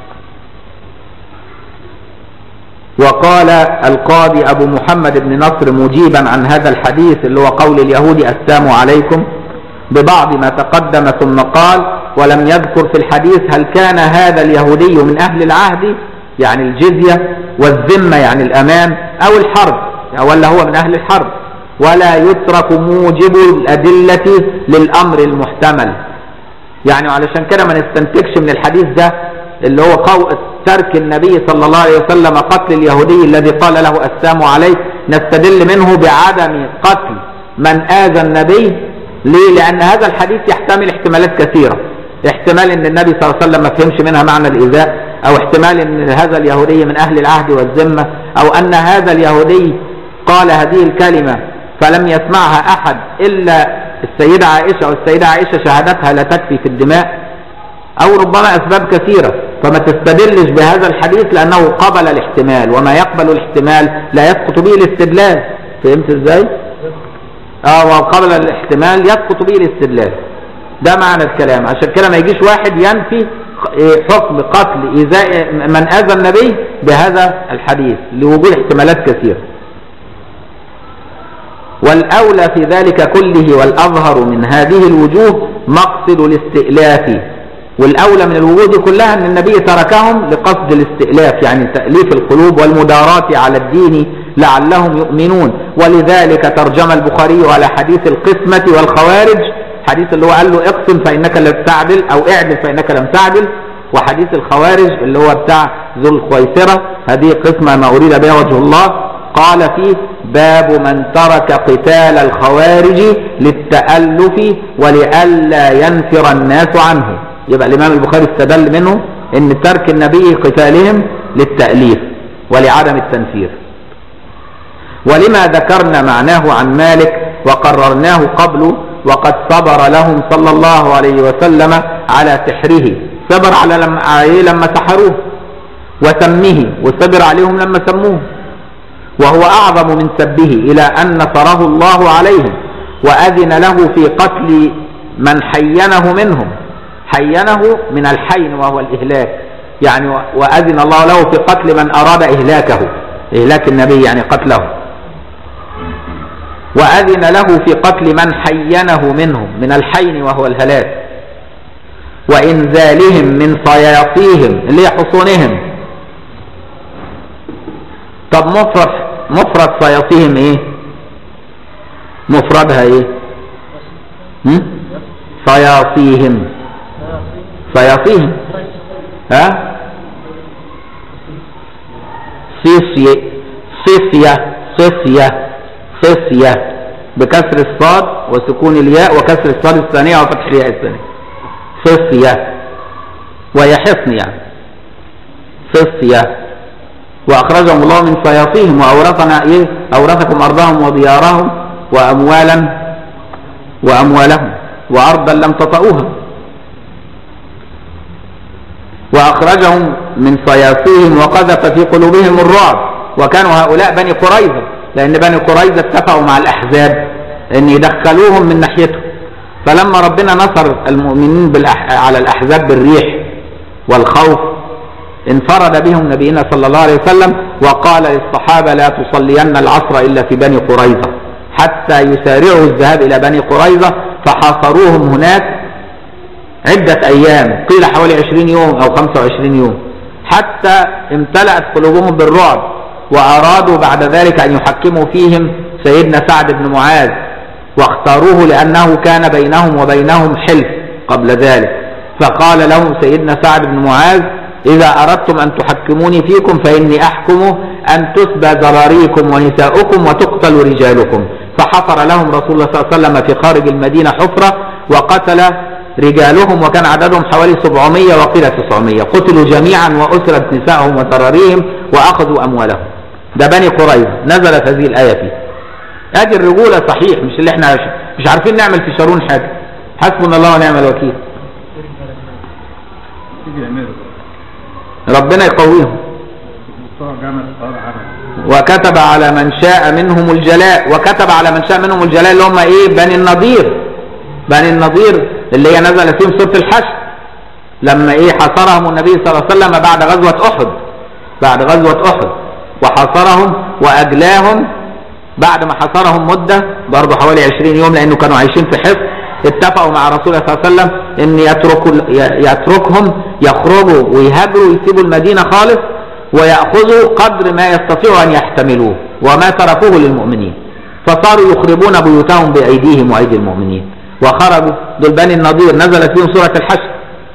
[SPEAKER 1] وقال القاضي ابو محمد بن نصر مجيبا عن هذا الحديث اللي هو قول اليهود السلام عليكم ببعض ما تقدم ثم قال ولم يذكر في الحديث هل كان هذا اليهودي من اهل العهد يعني الجزية والذمة يعني الأمان أو الحرب ولا هو من أهل الحرب ولا يترك موجب الأدلة للأمر المحتمل يعني علشان كده ما نستنتجش من الحديث ده اللي هو قو... ترك النبي صلى الله عليه وسلم قتل اليهودي الذي قال له السلام عليك نستدل منه بعدم قتل من آذى النبي ليه؟ لأن هذا الحديث يحتمل احتمالات كثيرة احتمال ان النبي صلى الله عليه وسلم ما فهمش منها معنى الإيذاء او احتمال ان هذا اليهودي من اهل العهد والذمة او ان هذا اليهودي قال هذه الكلمة فلم يسمعها احد الا السيدة عائشة والسيدة عائشة شهادتها لا تكفي في الدماء او ربما اسباب كثيرة فما تستدلش بهذا الحديث لانه قبل الاحتمال وما يقبل الاحتمال لا يسقط به الاستدلال فهمت ازاي اه وقبل الاحتمال يسقط به الاستدلال ده معنى الكلام عشان كده ما يجيش واحد ينفي إيه، حكم قتل إيذاء من اذى النبي بهذا الحديث لوجود احتمالات كثيره والأولى في ذلك كله والأظهر من هذه الوجوه مقصد الاستئلاف والأولى من الوجوه دي كلها أن النبي تركهم لقصد الاستئلاف يعني تأليف القلوب والمداراة على الدين لعلهم يؤمنون ولذلك ترجم البخاري على حديث القسمة والخوارج حديث اللي هو قال له اقسم فإنك لم تعدل أو اعدل فإنك لم تعدل وحديث الخوارج اللي هو بتاع ذو الخويسرة هذه قسمة ما أريد بها وجه الله قال فيه باب من ترك قتال الخوارج للتألف ولئلا ينفر الناس عنه يبقى الإمام البخاري استدل منه ان ترك النبي قتالهم للتأليف ولعدم التنفير ولما ذكرنا معناه عن مالك وقررناه قبل وقد صبر لهم صلى الله عليه وسلم على سحره صبر على لما, عليه لما سحروه وسمه وصبر عليهم لما سموه وهو أعظم من سبه إلى أن نصره الله عليهم وأذن له في قتل من حينه منهم حينه من الحين وهو الإهلاك يعني وأذن الله له في قتل من أراد إهلاكه إهلاك النبي يعني قتله وأذن له في قتل من حينه منهم من الحين وهو الهلاك وإنزالهم من صياصيهم اللي هي حصونهم طب مفرد مفرد صياصيهم ايه مفردها ايه هم؟ صياصيهم صياصيهم ها سيسية سيسية سيسية سيسية بكسر الصاد وسكون الياء وكسر الصاد الثانية وفتح الياء الثانية سيسية وهي حصن يعني سيسية وأخرجهم الله من صياصيهم وأورثنا إيه أورثكم أرضهم وديارهم وأموالا وأموالهم وأرضا لم تطئوها وأخرجهم من صياصيهم وقذف في قلوبهم الرعب وكانوا هؤلاء بني قريظة لأن بني قريظة اتفقوا مع الأحزاب أن يدخلوهم من ناحيته فلما ربنا نصر المؤمنين بالأح... على الأحزاب بالريح والخوف انفرد بهم نبينا صلى الله عليه وسلم وقال للصحابة لا تصلين العصر إلا في بني قريظة حتى يسارعوا الذهاب إلى بني قريظة فحاصروهم هناك عدة أيام قيل حوالي 20 يوم أو 25 يوم حتى امتلأت قلوبهم بالرعب وأرادوا بعد ذلك أن يحكموا فيهم سيدنا سعد بن معاذ واختاروه لأنه كان بينهم وبينهم حلف قبل ذلك فقال لهم سيدنا سعد بن معاذ إذا أردتم أن تحكموني فيكم فإني أحكم أن تسبى ذراريكم ونساؤكم وتقتل رجالكم فحفر لهم رسول الله صلى الله عليه وسلم في خارج المدينة حفرة وقتل رجالهم وكان عددهم حوالي 700 وقيل 900 قتلوا جميعا وأسرت نساءهم وتراريهم وأخذوا أموالهم ده بني قريظة نزلت هذه الآية فيه ادي الرجولة صحيح مش اللي احنا مش عارفين نعمل في شارون حاجة حسبنا الله ونعم الوكيل ربنا يقويهم وكتب على من شاء منهم الجلاء وكتب على من شاء منهم الجلاء اللي هم ايه بني النضير بني النضير اللي هي نزل فيهم سورة الحشر لما ايه حصرهم النبي صلى الله عليه وسلم بعد غزوة احد بعد غزوة احد وحصرهم واجلاهم بعد ما حصرهم مدة برضه حوالي 20 يوم لانه كانوا عايشين في حصن اتفقوا مع رسول الله صلى الله عليه وسلم ان يتركوا يتركهم يخرجوا ويهاجروا ويسيبوا المدينة خالص ويأخذوا قدر ما يستطيعوا ان يحتملوه وما تركوه للمؤمنين فصاروا يخربون بيوتهم بأيديهم وأيدي المؤمنين وخرجوا دول بني النضير نزلت فيهم سورة الحشر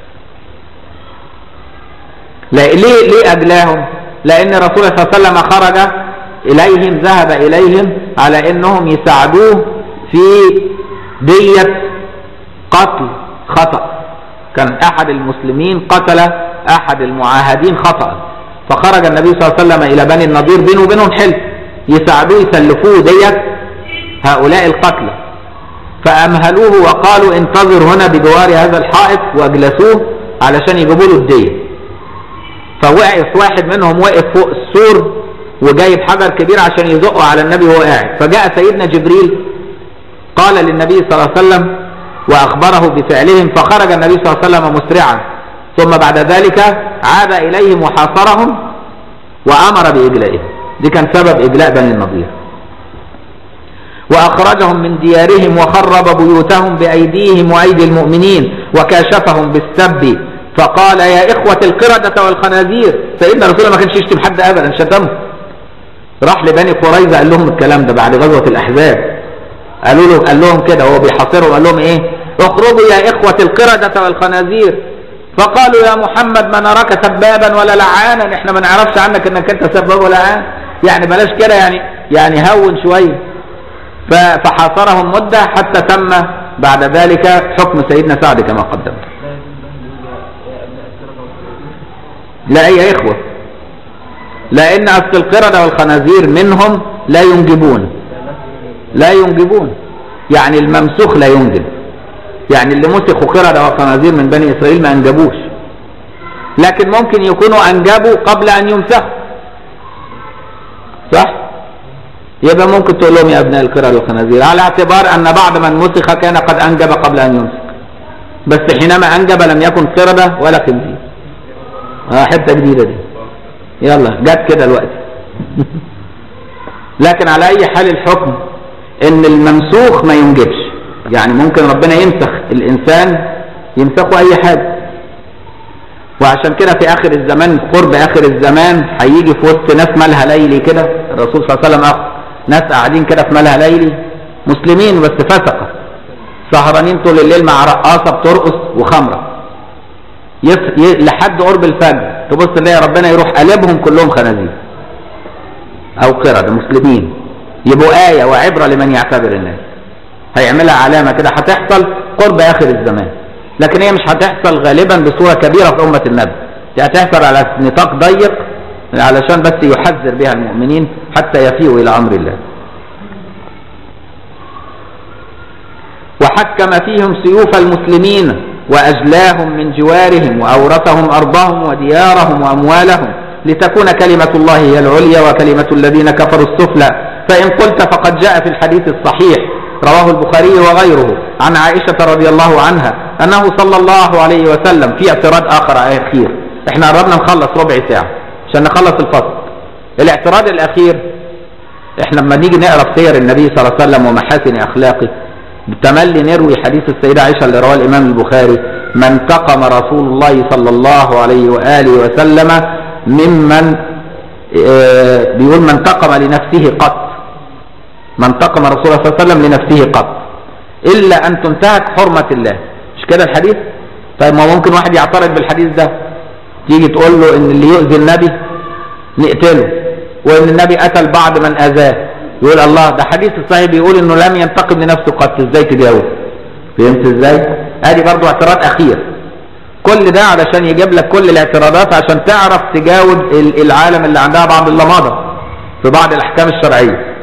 [SPEAKER 1] لا ليه ليه أجلاهم لأن رسول الله صلى الله عليه وسلم خرج إليهم ذهب إليهم على أنهم يساعدوه في دية قتل خطأ كان أحد المسلمين قتل أحد المعاهدين خطأ فخرج النبي صلى الله عليه وسلم إلى بني النضير بينه وبينهم حلف يساعدوه يسلفوه دية هؤلاء القتلى فأمهلوه وقالوا انتظر هنا بجوار هذا الحائط وأجلسوه علشان يجيبوا له الدية فوقف واحد منهم وقف فوق السور وجايب حجر كبير عشان يزقه على النبي وهو قاعد فجاء سيدنا جبريل قال للنبي صلى الله عليه وسلم وأخبره بفعلهم فخرج النبي صلى الله عليه وسلم مسرعا ثم بعد ذلك عاد إليهم وحاصرهم وأمر بإجلائهم دي كان سبب إجلاء بني النضير وأخرجهم من ديارهم وخرب بيوتهم بأيديهم وأيدي المؤمنين وكاشفهم بالسب فقال يا إخوة القردة والخنازير سيدنا رسول الله ما كانش يشتم حد أبدا شتمه راح لبني قريظة قال لهم الكلام ده بعد غزوة الأحزاب قالوا له قال لهم كده وهو بيحاصرهم قال لهم إيه اخرجوا يا إخوة القردة والخنازير فقالوا يا محمد ما نراك سبابا ولا لعانا احنا ما نعرفش عنك انك انت سباب ولا لعان يعني بلاش كده يعني يعني هون شويه فحاصرهم مدة حتى تم بعد ذلك حكم سيدنا سعد كما قدم لا أي إخوة لأن أصل القردة والخنازير منهم لا ينجبون لا ينجبون يعني الممسوخ لا ينجب يعني اللي مسخوا قردة وخنازير من بني إسرائيل ما أنجبوش لكن ممكن يكونوا أنجبوا قبل أن يمسخوا صح؟ يبقى ممكن تقول لهم يا ابناء القرى والخنازير على اعتبار ان بعض من مسخ كان قد انجب قبل ان يمسك بس حينما انجب لم يكن قردة ولا خنزير اه حته جديده دي يلا جت كده الوقت لكن على اي حال الحكم ان الممسوخ ما ينجبش يعني ممكن ربنا يمسخ الانسان يمسخه اي حاجه وعشان كده في اخر الزمان قرب اخر الزمان هيجي في وسط ناس مالها ليلي كده الرسول صلى الله عليه وسلم أخر ناس قاعدين كده في مالها ليلي مسلمين بس فسقة سهرانين طول الليل مع رقاصة بترقص وخمرة يس... ي... لحد قرب الفجر تبص تلاقي ربنا يروح قلبهم كلهم خنازير او قردة مسلمين يبقوا آية وعبرة لمن يعتبر الناس هيعملها علامة كده هتحصل قرب آخر الزمان لكن هي مش هتحصل غالبا بصورة كبيرة في أمة النبي دي هتحصل على نطاق ضيق علشان بس يحذر بها المؤمنين حتى يفيئوا إلى أمر الله وحكم فيهم سيوف المسلمين وأجلاهم من جوارهم وأورثهم أرضهم وديارهم وأموالهم لتكون كلمة الله هي العليا وكلمة الذين كفروا السفلى فإن قلت فقد جاء في الحديث الصحيح رواه البخاري وغيره عن عائشة رضي الله عنها أنه صلى الله عليه وسلم في اعتراض آخر أخير احنا قربنا نخلص ربع ساعة عشان نخلص الفصل الاعتراض الأخير احنا لما نيجي نقرا في سير النبي صلى الله عليه وسلم ومحاسن أخلاقه بالتملي نروي حديث السيدة عائشة اللي رواه الإمام البخاري ما انتقم رسول الله صلى الله عليه وآله وسلم ممن اه بيقول ما انتقم لنفسه قط ما انتقم رسول الله صلى الله عليه وسلم لنفسه قط إلا أن تنتهك حرمة الله مش كده الحديث طيب ما ممكن واحد يعترض بالحديث ده تيجي تقول له ان اللي يؤذي النبي نقتله وان النبي قتل بعض من اذاه يقول الله ده حديث الصحيح بيقول انه لم ينتقم لنفسه قط ازاي تجاوب فهمت ازاي ادي برضو اعتراض اخير كل ده علشان يجيب لك كل الاعتراضات عشان تعرف تجاوب العالم اللي عندها بعض اللمضة في بعض الاحكام الشرعيه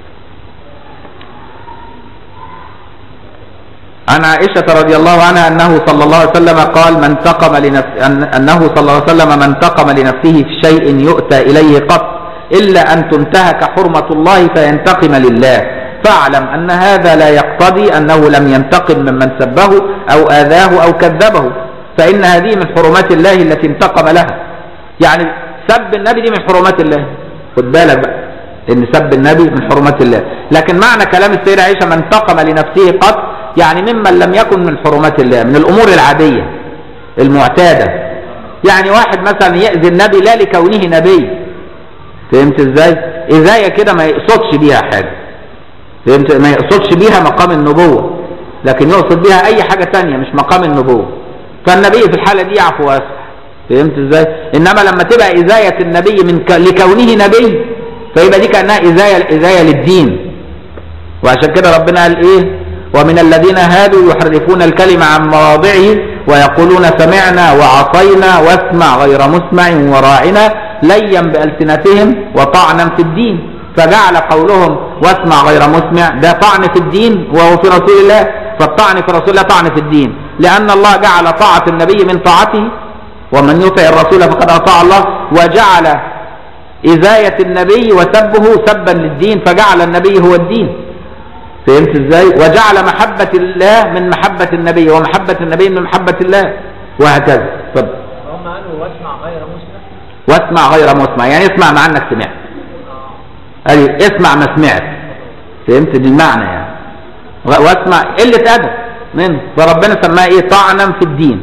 [SPEAKER 1] عن عائشة رضي الله عنها أنه صلى الله عليه وسلم قال من انتقم لنفس أنه صلى الله عليه وسلم من انتقم لنفسه في شيء يؤتى إليه قط إلا أن تنتهك حرمة الله فينتقم لله فاعلم أن هذا لا يقتضي أنه لم ينتقم ممن سبه أو آذاه أو كذبه فإن هذه من حرمات الله التي انتقم لها يعني سب النبي دي من حرمات الله خد بالك بقى ان سب النبي من حرمات الله لكن معنى كلام السيدة عائشة من انتقم لنفسه قط يعني ممن لم يكن من حرمات الله من الأمور العادية المعتادة يعني واحد مثلا يأذي النبي لا لكونه نبي فهمت ازاي إذاية كده ما يقصدش بيها حاجة فهمت ما يقصدش بيها مقام النبوة لكن يقصد بيها أي حاجة تانية مش مقام النبوة فالنبي في الحالة دي يعفو ويصفح فهمت ازاي انما لما تبقى إذاية النبي من ك... لكونه نبي فيبقى دي كأنها إذاية إذاية للدين وعشان كده ربنا قال ايه ومن الذين هادوا يحرفون الكلمة عن مواضعه ويقولون سمعنا وعصينا واسمع غير مسمع وراعنا ليا بألسنتهم وطعنا في الدين فجعل قولهم واسمع غير مسمع ده طعن في الدين وهو في رسول الله فالطعن في رسول الله طعن في الدين لأن الله جعل طاعة النبي من طاعته ومن يطع الرسول فقد أطاع الله وجعل إزاية النبي وسبه سبا للدين فجعل النبي هو الدين فهمت ازاي وجعل محبة الله من محبة النبي ومحبة النبي من محبة الله وهكذا طب
[SPEAKER 2] هم قالوا واسمع غير مسلم
[SPEAKER 1] واسمع غير مسمع يعني اسمع مع انك سمعت قال اسمع ما سمعت فهمت دي المعنى يعني و- واسمع قلة أدب منه فربنا سماه ايه طعنا في الدين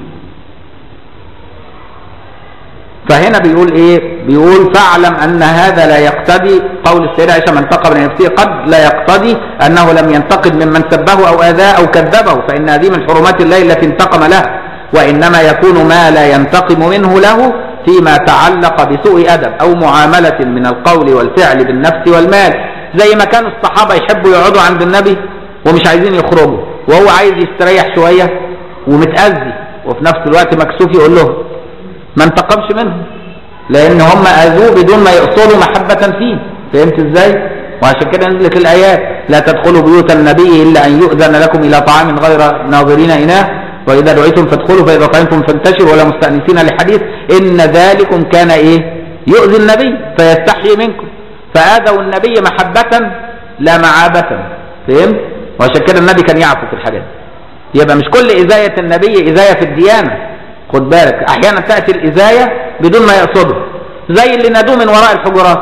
[SPEAKER 1] فهنا بيقول ايه بيقول فاعلم ان هذا لا يقتضي قول السيدة عائشة من انتقم من نفسه قد لا يقتضي انه لم ينتقد ممن سبه او اذاه او كذبه فان هذه من حرمات الله التي انتقم لها وانما يكون ما لا ينتقم منه له فيما تعلق بسوء ادب او معاملة من القول والفعل بالنفس والمال زي ما كانوا الصحابة يحبوا يقعدوا عند النبي ومش عايزين يخرجوا وهو عايز يستريح شوية ومتأذي وفي نفس الوقت مكسوف يقول لهم ما انتقمش منهم لان هم اذوه بدون ما يقصدوا محبة فيه فهمت ازاي وعشان كده نزلت الايات لا تدخلوا بيوت النبي الا ان يؤذن لكم الى طعام غير ناظرين اناه واذا دعيتم فادخلوا فاذا طعمتم فانتشروا ولا مستانسين لحديث ان ذلكم كان ايه يؤذي النبي فيستحيي منكم فاذوا النبي محبة لا معابة فهمت وعشان كده النبي كان يعفو في الحاجات دي يبقى مش كل إزاية النبي إزاية في الديانة خد بالك أحيانا تأتي الإزاية بدون ما يقصده زي اللي نادوه من وراء الحجرات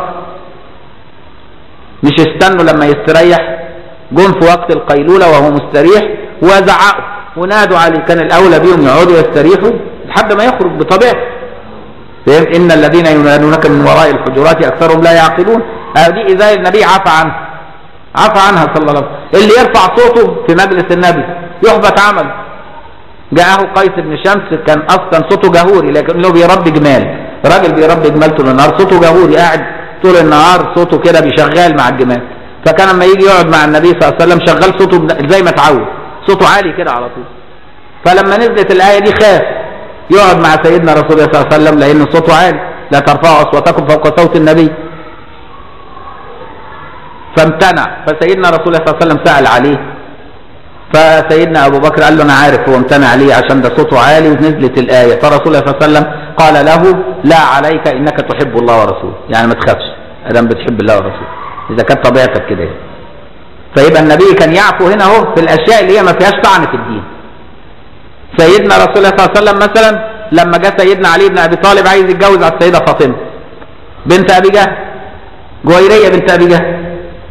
[SPEAKER 1] مش استنوا لما يستريح جم في وقت القيلولة وهو مستريح وزعقوا ونادوا عليه كان الأولى بيهم يقعدوا يستريحوا لحد ما يخرج بطبيعته فهم إن الذين ينادونك من وراء الحجرات أكثرهم لا يعقلون هذه إزاية النبي عفى عنه عفى عنها صلى الله عليه وسلم اللي يرفع صوته في مجلس النبي يحبط عمله جاءه قيس بن شمس كان اصلا صوته جهوري لكنه بيربي جمال راجل بيربي جمال طول النهار صوته جهوري قاعد طول النهار صوته كده بيشغال مع الجمال فكان لما يجي يقعد مع النبي صلى الله عليه وسلم شغال صوته بن- زي ما اتعود صوته عالي كده على طول فلما نزلت الايه دي خاف يقعد مع سيدنا رسول الله صلى الله عليه وسلم لان صوته عالي لا ترفعوا اصواتكم فوق صوت النبي فامتنع فسيدنا رسول الله صلى الله عليه وسلم سأل عليه فسيدنا أبو بكر قال له أنا عارف هو امتنع ليه عشان ده صوته عالي ونزلت الآية فرسول الله صلى الله عليه وسلم قال له لا عليك إنك تحب الله ورسوله يعني ما تخافش أدام بتحب الله ورسوله إذا كانت طبيعتك كده يعني. فيبقى النبي كان يعفو هنا اهو في الأشياء اللي هي ما فيهاش طعن في الدين سيدنا رسول الله صلى الله عليه وسلم مثلا لما جاء سيدنا علي بن أبي طالب عايز يتجوز على السيدة فاطمة بنت أبي جهل جويرية بنت أبي جهل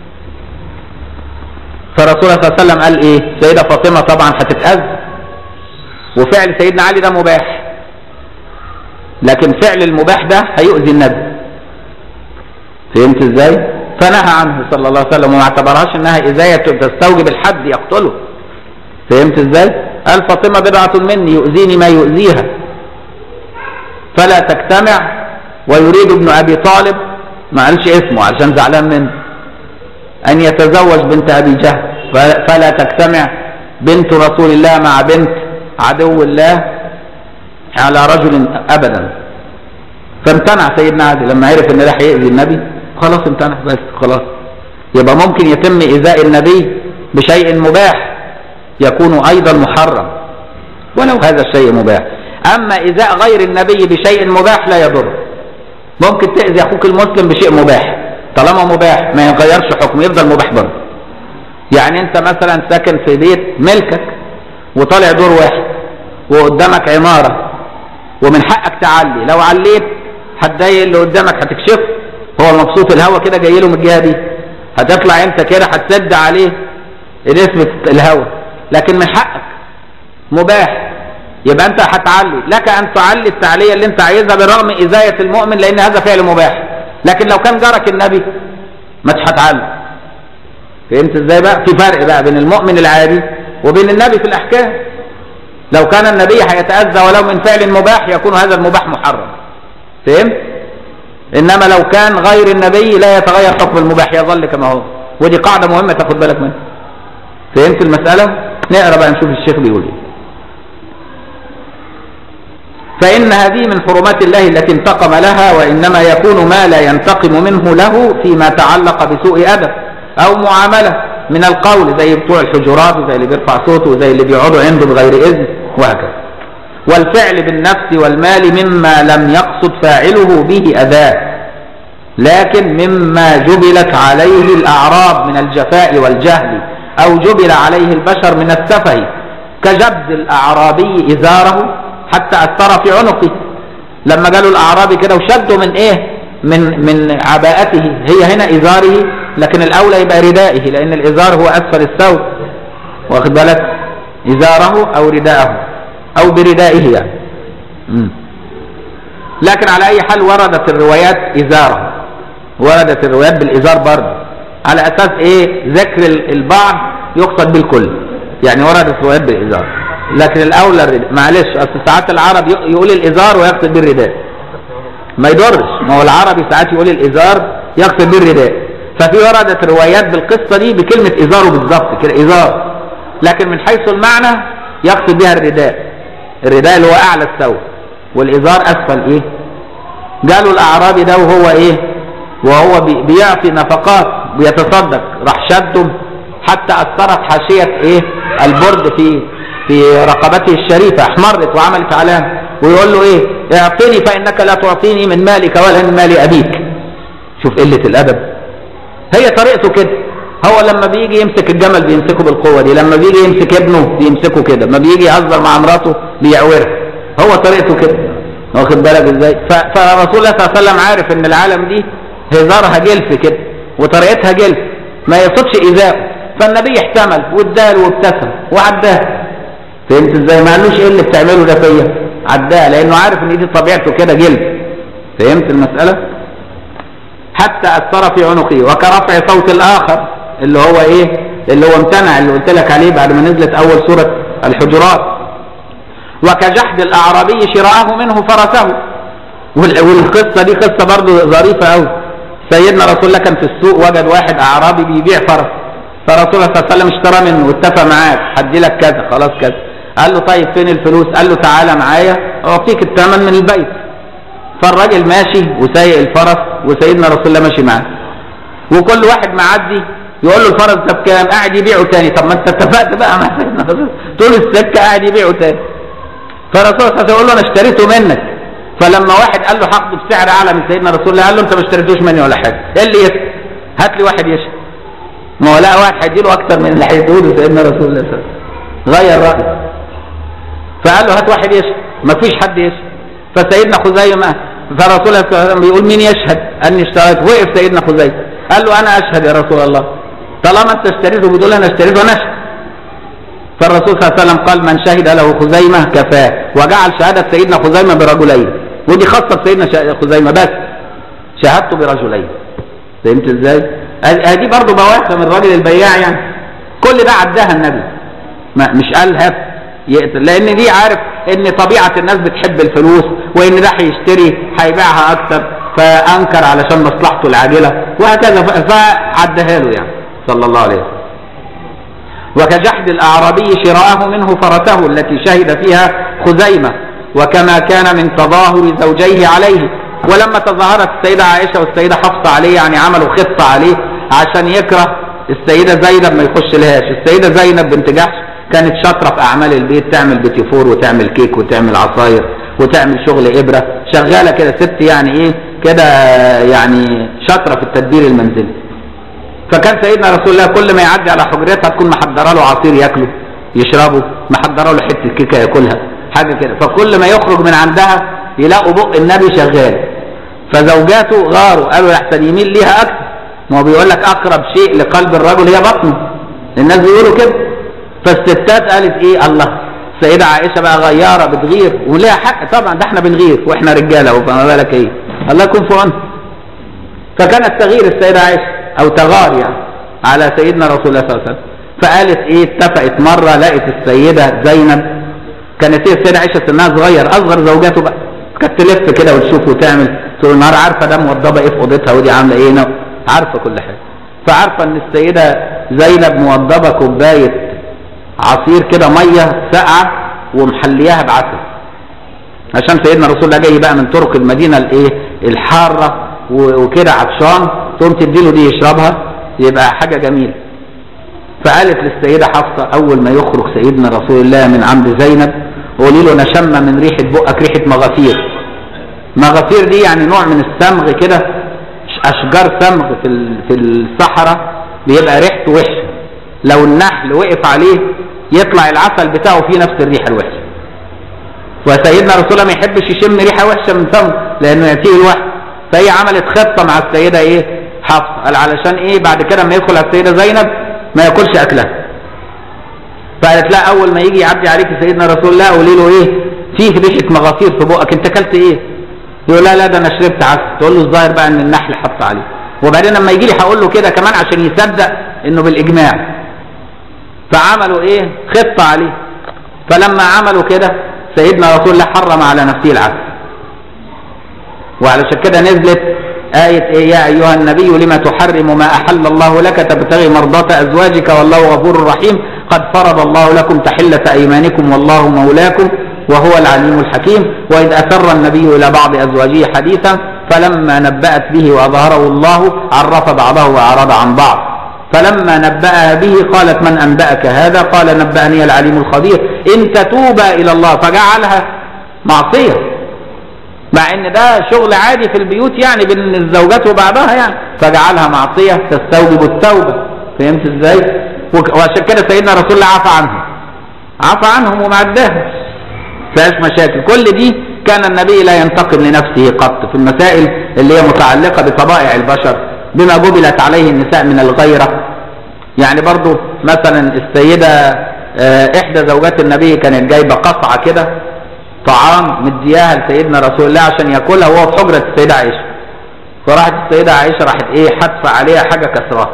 [SPEAKER 1] فرسول الله صلى الله عليه وسلم قال ايه سيدة فاطمة طبعا هتتأذى وفعل سيدنا علي ده مباح لكن فعل المباح ده هيؤذي النبي فهمت ازاي فنهى عنه صلى الله عليه وسلم وما اعتبرهاش انها اذاية تستوجب الحد يقتله فهمت ازاي قال فاطمة بضعة مني يؤذيني ما يؤذيها فلا تجتمع ويريد ابن ابي طالب ما قالش اسمه عشان زعلان منه أن يتزوج بنت أبي جهل ف- فلا تجتمع بنت رسول الله مع بنت عدو الله على رجل أبدا فامتنع سيدنا علي لما عرف ان ده هيأذي النبي خلاص امتنع بس خلاص يبقى ممكن يتم إيذاء النبي بشيء مباح يكون أيضا محرم ولو هذا الشيء مباح أما إيذاء غير النبي بشيء مباح لا يضر ممكن تأذي أخوك المسلم بشيء مباح طالما مباح ما يغيرش حكم يفضل مباح برضه يعني انت مثلا ساكن في بيت ملكك وطالع دور واحد وقدامك عمارة ومن حقك تعلي لو عليت هتضايق اللي قدامك هتكشفه هو مبسوط الهوا كده جاي له من الجهه دي هتطلع انت كده هتسد عليه نسبة الهوا لكن من حقك مباح يبقى انت هتعلي لك ان تعلي التعلية اللي انت عايزها برغم اذاية المؤمن لان هذا فعل مباح لكن لو كان جارك النبي ما هتعلي فهمت ازاي بقى في فرق بقى بين المؤمن العادي وبين النبي في الاحكام لو كان النبي هيتأذى ولو من فعل مباح يكون هذا المباح محرم فهمت انما لو كان غير النبي لا يتغير حكم المباح يظل كما هو ودي قاعدة مهمة تاخد بالك منها فهمت المسألة نقرأ بقى نشوف الشيخ بيقول ايه فإن هذه من حرمات الله التي انتقم لها وإنما يكون ما لا ينتقم منه له فيما تعلق بسوء أدب أو معاملة من القول زي بتوع الحجرات وزي اللي بيرفع صوته وزي اللي بيقعدوا عنده بغير إذن وهكذا والفعل بالنفس والمال مما لم يقصد فاعله به أذاه لكن مما جبلت عليه الأعراب من الجفاء والجهل أو جبل عليه البشر من السفه كجبد الأعرابي إزاره حتى أثر في عنقه لما قالوا الأعرابي كده وشدوا من إيه من من عباءته هي هنا إزاره لكن الأولى يبقى ردائه لأن الإزار هو أسفل الثوب واخد بالك إزاره أو رداءه أو بردائه يعني مم. لكن على أي حال وردت الروايات إزاره وردت الروايات بالإزار برضه على أساس إيه ذكر البعض يقصد بالكل يعني وردت الروايات بالإزار لكن الأولى الرداء معلش أصل ساعات العرب يقول الإزار ويقصد بالرداء ما يضرش ما هو العربي ساعات يقول الإزار يقصد بالرداء ففي وردت روايات بالقصة دي بكلمة إزاره بالظبط كده إزار لكن من حيث المعنى يقصد بها الرداء الرداء اللي هو أعلى الثوب والإزار أسفل إيه قالوا الأعرابي ده وهو إيه وهو بي- بيعطي نفقات بيتصدق راح شده حتى أثرت حاشية إيه البرد في في رقبته الشريفة احمرت وعملت علامة ويقول له إيه اعطني فإنك لا تعطيني من مالك ولا من مال أبيك شوف قلة الأدب هي طريقته كده هو لما بيجي يمسك الجمل بيمسكه بالقوة دي لما بيجي يمسك ابنه بيمسكه كده لما بيجي يهزر مع مراته بيعورها هو طريقته كده واخد بالك ازاي ف- فرسول الله صلى الله عليه وسلم عارف ان العالم دي هزارها جلف كده وطريقتها جلف ما يقصدش ايذاء فالنبي احتمل واداله وابتسم وعداه فهمت ازاي ما قالوش ايه اللي بتعمله ده فيا عداه لانه عارف ان دي طبيعته كده جلف فهمت المسألة حتى أثر في عنقه وكرفع صوت الآخر اللي هو إيه اللي هو امتنع اللي قلت لك عليه بعد ما نزلت أول سورة الحجرات وكجحد الأعرابي شراءه منه فرسه وال- والقصة دي قصة برضو ظريفة أوي سيدنا رسول الله كان في السوق وجد واحد أعرابي بيبيع فرس فرسول الله صلى الله عليه وسلم اشترى منه واتفق معاه هدي لك كذا خلاص كذا قال له طيب فين الفلوس قال له تعالى معايا أعطيك الثمن من البيت فالراجل ماشي وسايق الفرس وسيدنا رسول الله ماشي معاه وكل واحد معدي يقول له الفرس ده بكام قاعد يبيعه تاني طب ما انت اتفقت بقى مع سيدنا رسول طول السكه قاعد يبيعه تاني فالرسول صلى الله عليه وسلم يقول له انا اشتريته منك فلما واحد قال له هاخده بسعر اعلى من سيدنا رسول الله قال له انت ما اشتريتوش مني ولا حاجه ايه اللي يسأل هات لي واحد يشهد ما هو لا واحد هيديله اكتر من اللي هيديله سيدنا رسول الله صلى الله عليه وسلم غير رايه فقال له هات واحد يشهد ما فيش حد يشهد فسيدنا خزيمة فرسول الله صلى الله عليه وسلم بيقول مين يشهد اني اشتريت وقف سيدنا خزيمة قال له انا اشهد يا رسول الله طالما انت اشتريته بتقول انا اشتريته انا اشهد فالرسول صلى الله عليه وسلم قال من شهد له خزيمة كفاه وجعل شهادة سيدنا خزيمة برجلين ودي خاصة بسيدنا شا- خزيمة بس شهادته برجلين فهمت ازاي؟ هذه برضه بواخة من الراجل البياع يعني كل ده عداها النبي ما مش قال هات يقتل لان دي عارف ان طبيعة الناس بتحب الفلوس وان ده هيشتري هيبيعها اكتر فانكر علشان مصلحته العاجلة وهكذا ف- فعدها له يعني صلى الله عليه وسلم وكجحد الأعرابي شراءه منه فرسه التي شهد فيها خزيمة وكما كان من تظاهر زوجيه عليه ولما تظاهرت السيدة عائشة والسيدة حفصة عليه يعني عملوا خطة عليه عشان يكره السيدة زينب ما يخش لهاش السيدة زينب بنت جحش كانت شاطرة في أعمال البيت تعمل بتيفور وتعمل كيك وتعمل عصاير وتعمل شغل إبرة شغالة كده ست يعني إيه كده يعني شاطرة في التدبير المنزلي فكان سيدنا رسول الله كل ما يعدي على حجرتها تكون محضره له عصير ياكله يشربه محضره له حته كيكه ياكلها حاجه كده فكل ما يخرج من عندها يلاقوا بق النبي شغال فزوجاته غاروا قالوا يحسن يميل ليها اكتر ما هو بيقول لك اقرب شيء لقلب الرجل هي بطنه الناس بيقولوا كده فالستات قالت ايه الله السيدة عائشة بقى غيارة بتغير ولها حق طبعا ده احنا بنغير واحنا رجالة فما بالك ايه الله يكون في عونها فكانت تغير السيدة عائشة او تغار يعني على سيدنا رسول الله صلى الله عليه وسلم فقالت ايه اتفقت مرة لقت السيدة زينب كانت هي السيدة عائشة سنها صغير اصغر زوجاته بقى كانت تلف كده وتشوف وتعمل طول النهار عارفة ده موضبة ايه في اوضتها ودي عاملة ايه نو. عارفة كل حاجة فعارفة ان السيدة زينب موضبة كوباية عصير كده مية ساقعة ومحلياها بعسل عشان سيدنا رسول الله جاي بقى من طرق المدينة الايه الحارة و- وكده عطشان تقوم تديله دي يشربها يبقى حاجة جميلة فقالت للسيدة حفصة أول ما يخرج سيدنا رسول الله من عند زينب قولي له نشم من ريحة بقك ريحة مغافير مغافير دي يعني نوع من الصمغ كده اشجار صمغ في ال- في الصحراء بيبقى ريحته وحشه لو النحل وقف عليه يطلع العسل بتاعه فيه نفس الريحه الوحشه وسيدنا رسول الله ما يحبش يشم ريحه وحشه من فمه لانه ياتيه الوحي فهي عملت خطه مع السيده ايه حفصه قال علشان ايه بعد كده لما يدخل على السيده زينب ما ياكلش اكلها فقالت لا اول ما يجي يعدي عليك سيدنا رسول الله قولي له ايه فيه ريحه مغافير في بقك انت اكلت ايه يقول لا لا ده انا شربت عسل تقول له الظاهر بقى ان النحل حط عليه وبعدين لما يجي لي هقول له كده كمان عشان يصدق انه بالاجماع فعملوا ايه خطه عليه فلما عملوا كده سيدنا رسول الله حرم على نفسه العسل وعلشان كده نزلت آية إيه يا أيها النبي لما تحرم ما أحل الله لك تبتغي مرضاة أزواجك والله غفور رحيم قد فرض الله لكم تحلة أيمانكم والله مولاكم وهو العليم الحكيم وإذ أسر النبي إلى بعض أزواجه حديثا فلما نبأت به وأظهره الله عرف بعضه وأعرض عن بعض فلما نبأها به قالت من أنبأك هذا قال نبأني العليم الخبير إن تتوبا إلى الله فجعلها معصية مع ان ده شغل عادي في البيوت يعني بين الزوجات وبعضها يعني فجعلها معصيه تستوجب التوبه فهمت ازاي؟ وك- وعشان كده سيدنا رسول الله عفى عنهم عفى عنهم وما عداها فيهاش مشاكل كل دي كان النبي لا ينتقم لنفسه قط في المسائل اللي هي متعلقه بطبائع البشر بما جبلت عليه النساء من الغيره يعني برضو مثلا السيده آه، احدى زوجات النبي كانت جايبه قطعه كده طعام مدياها لسيدنا رسول الله عشان ياكلها وهو في حجره السيده عائشه فراحت السيده عائشه راحت ايه حادفه عليها حاجه كسراها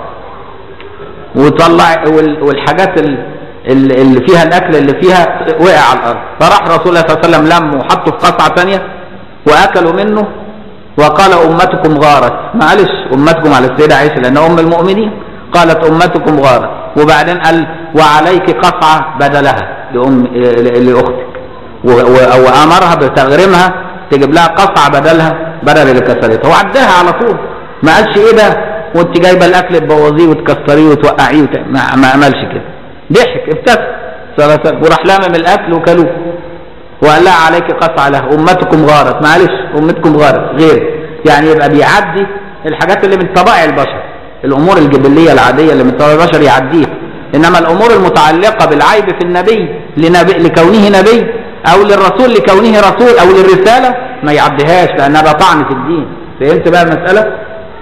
[SPEAKER 1] وطلع وال- والحاجات ال- ال- اللي فيها الاكل اللي فيها وقع على الارض فراح رسول الله صلى الله عليه وسلم لمه وحطه في قطعه ثانيه واكلوا منه وقال امتكم غارت معلش امتكم على السيده عائشه لان ام المؤمنين قالت امتكم غارت وبعدين قال وعليك قطعه بدلها لام ل- لاختك و- و- وامرها بتغريمها تجيب لها قطعه بدلها بدل اللي كسرتها وعداها على طول ما قالش ايه ده وانت جايبه الاكل تبوظيه وتكسريه وتوقعيه وت... ما, ما عملش كده ضحك ابتسم صلى الله عليه وسلم وراح لامم الاكل وكلوه وقال لها عليك قطعه له امتكم غارت معلش امتكم غارت غير يعني يبقى بيعدي الحاجات اللي من طبائع البشر الامور الجبليه العاديه اللي من طبائع البشر يعديها انما الامور المتعلقه بالعيب في النبي لنبي لكونه نبي او للرسول لكونه رسول او للرساله ما يعديهاش لانها ده طعن في الدين فهمت بقى المساله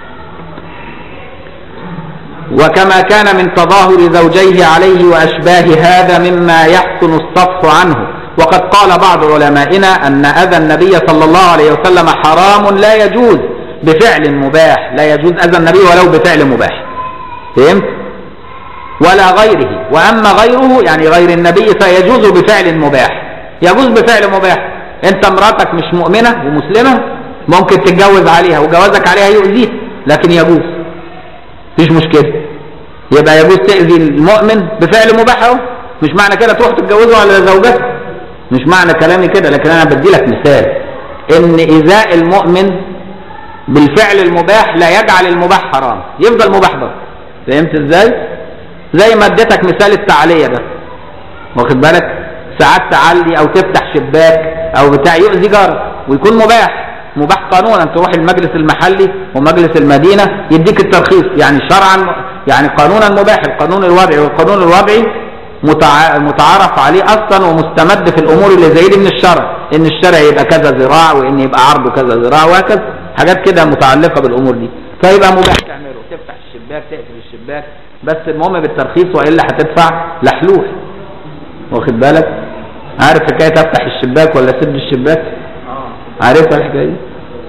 [SPEAKER 1] وكما كان من تظاهر زوجيه عليه واشباه هذا مما يحسن الصفح عنه وقد قال بعض علمائنا ان اذى النبي صلى الله عليه وسلم حرام لا يجوز بفعل مباح لا يجوز اذى النبي ولو بفعل مباح فهمت ولا غيره واما غيره يعني غير النبي فيجوز بفعل مباح يجوز بفعل مباح انت مراتك مش مؤمنه ومسلمه ممكن تتجوز عليها وجوازك عليها يؤذيها لكن يجوز مفيش مشكله يبقى يجوز تأذي المؤمن بفعل مباح اهو مش معنى كده تروح تتجوزه على زوجته مش معنى كلامي كده لكن انا بدي لك مثال ان ايذاء المؤمن بالفعل المباح لا يجعل المباح حرام يفضل مباح برضه فهمت ازاي زي ما اديتك مثال التعليه ده واخد بالك ساعات تعلي او تفتح شباك او بتاع يؤذي جارك ويكون مباح مباح قانونا تروح المجلس المحلي ومجلس المدينه يديك الترخيص يعني شرعا يعني قانونا مباح القانون الوضعي والقانون الوضعي متع- متعارف عليه اصلا ومستمد في الامور اللي زي دي من الشرع ان الشرع يبقى كذا ذراع وان يبقى عرضه كذا ذراع وهكذا حاجات كده متعلقه بالامور دي فيبقى مباح تعمله تفتح الشباك تقفل الشباك بس المهم بالترخيص والا هتدفع لحلوح واخد بالك عارف حكايه افتح الشباك ولا اسد الشباك عارفها الحكايه دي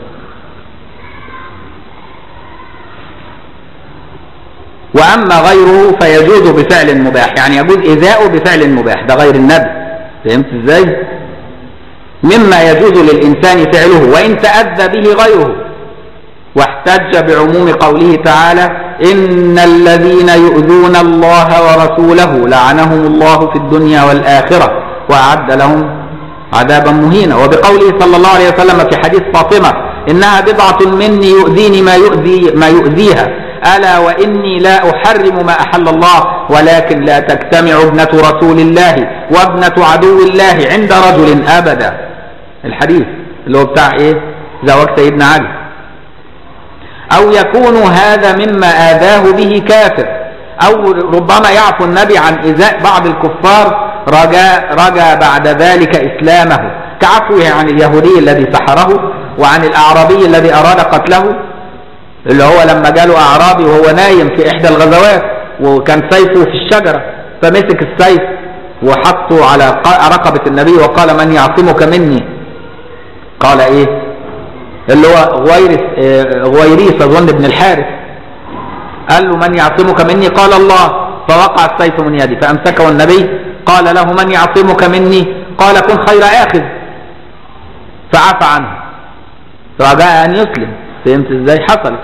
[SPEAKER 1] واما غيره فيجوز بفعل مباح يعني يجوز ايذاؤه بفعل مباح ده غير النبي فهمت ازاي مما يجوز للانسان فعله وان تاذى به غيره واحتج بعموم قوله تعالى ان الذين يؤذون الله ورسوله لعنهم الله في الدنيا والاخره واعد لهم عذابا مهينا وبقوله صلى الله عليه وسلم في حديث فاطمه انها بضعه مني يؤذيني ما يؤذي ما يؤذيها الا واني لا احرم ما احل الله ولكن لا تجتمع ابنه رسول الله وابنه عدو الله عند رجل ابدا الحديث اللي هو بتاع ايه زواج سيدنا علي أو يكون هذا مما آذاه به كافر أو ربما يعفو النبي عن إزاء بعض الكفار رجاء رجا بعد ذلك إسلامه كعفوه عن اليهودي الذي سحره وعن الأعرابي الذي أراد قتله اللي هو لما جاله أعرابي وهو نايم في إحدى الغزوات وكان سيفه في الشجرة فمسك السيف وحطه على ق- رقبة النبي وقال من يعصمك مني قال ايه اللي هو غويرس آه، غويريس اظن ابن الحارث قال له من يعصمك مني قال الله فوقع السيف من يدي فامسكه النبي قال له من يعصمك مني قال كن خير اخذ فعفى عنه رجاء ان يسلم فهمت ازاي حصلت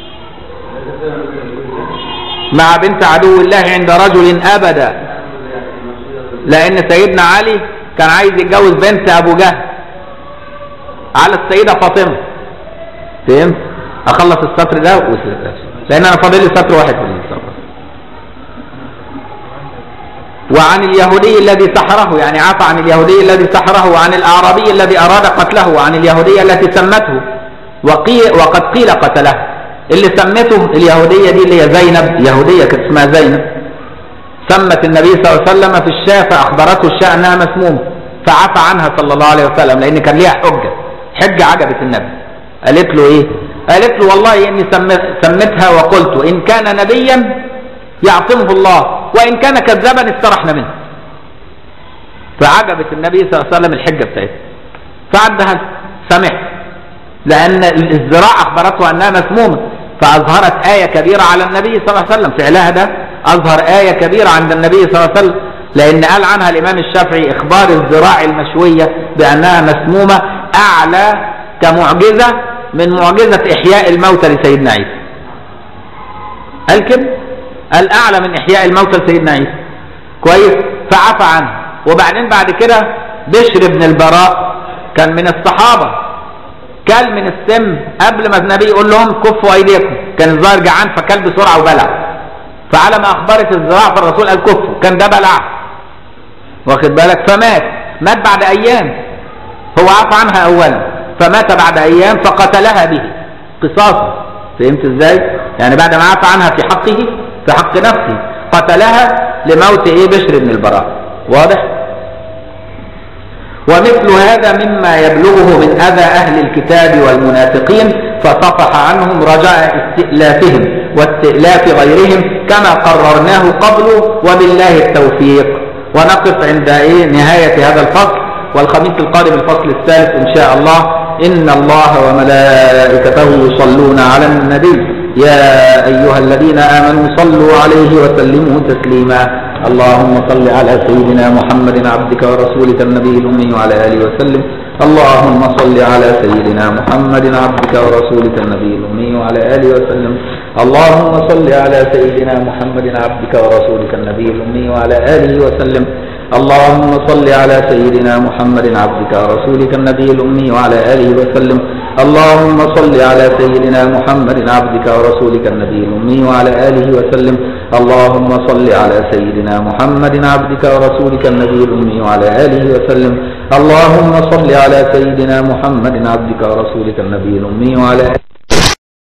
[SPEAKER 1] مع بنت عدو الله عند رجل ابدا لان سيدنا علي كان عايز يتجوز بنت ابو جهل على السيدة فاطمة فهمت اخلص السطر ده وس- لان انا فاضل لي سطر واحد في السطر وعن اليهودي الذي سحره يعني عفى عن اليهودي الذي سحره وعن الاعرابي الذي اراد قتله وعن اليهودية التي سمته وقيل وقد قيل قتله اللي سمته اليهودية دي اللي هي زينب يهودية كانت اسمها زينب سمت النبي صلى الله عليه وسلم في الشاة فأخبرته الشاة أنها مسمومة فعفى عنها صلى الله عليه وسلم لأن كان ليها حجة حجة عجبت النبي قالت له إيه قالت له والله إني سمت سمتها وقلت إن كان نبيا يعصمه الله وإن كان كذابا استرحنا منه فعجبت النبي صلى الله عليه وسلم الحجة بتاعتها فعدها سمح لأن الزراع أخبرته أنها مسمومة فأظهرت آية كبيرة على النبي صلى الله عليه وسلم فعلها ده أظهر آية كبيرة عند النبي صلى الله عليه وسلم لأن قال عنها الإمام الشافعي إخبار الزراع المشوية بأنها مسمومة أعلى كمعجزة من معجزة إحياء الموتى لسيدنا عيسى قال كده قال أعلى من إحياء الموتى لسيدنا عيسى كويس فعفى عنه وبعدين بعد كده بشر بن البراء كان من الصحابة كل من السم قبل ما النبي يقول لهم كفوا ايديكم كان الظاهر جعان فكل بسرعه وبلع فعلى ما اخبرت الزراعه فالرسول قال كفوا كان ده بلع واخد بالك فمات مات بعد ايام هو عفى عنها اولا فمات بعد ايام فقتلها به قصاصا فهمت ازاي يعني بعد ما عفى عنها في حقه في حق نفسه قتلها لموت ايه بشر بن البراء واضح ومثل هذا مما يبلغه من أذى أهل الكتاب والمنافقين فصفح عنهم رجاء استئلافهم واستئلاف غيرهم كما قررناه قبل وبالله التوفيق ونقف عند إيه نهاية هذا الفصل والخميس القادم الفصل الثالث إن شاء الله إن الله وملائكته يصلون على النبي يا أيها الذين آمنوا صلوا عليه وسلموا تسليما اللهم صل على سيدنا محمد عبدك ورسولك النبي الأمي وعلى آله وسلم اللهم صل على سيدنا محمد عبدك ورسولك النبي الأمي وعلى آله وسلم اللهم صل على سيدنا محمد عبدك ورسولك النبي الأمي وعلى آله وسلم اللهم صل على سيدنا محمد عبدك ورسولك النبي الأمي وعلى آله وسلم اللهم صل على سيدنا محمد عبدك ورسولك النبي الأمي وعلى آله وسلم اللهم صل على سيدنا محمد عبدك ورسولك النبي الأمي وعلى آله وسلم اللهم صل على سيدنا محمد عبدك ورسولك النبي الأمي وعلى آله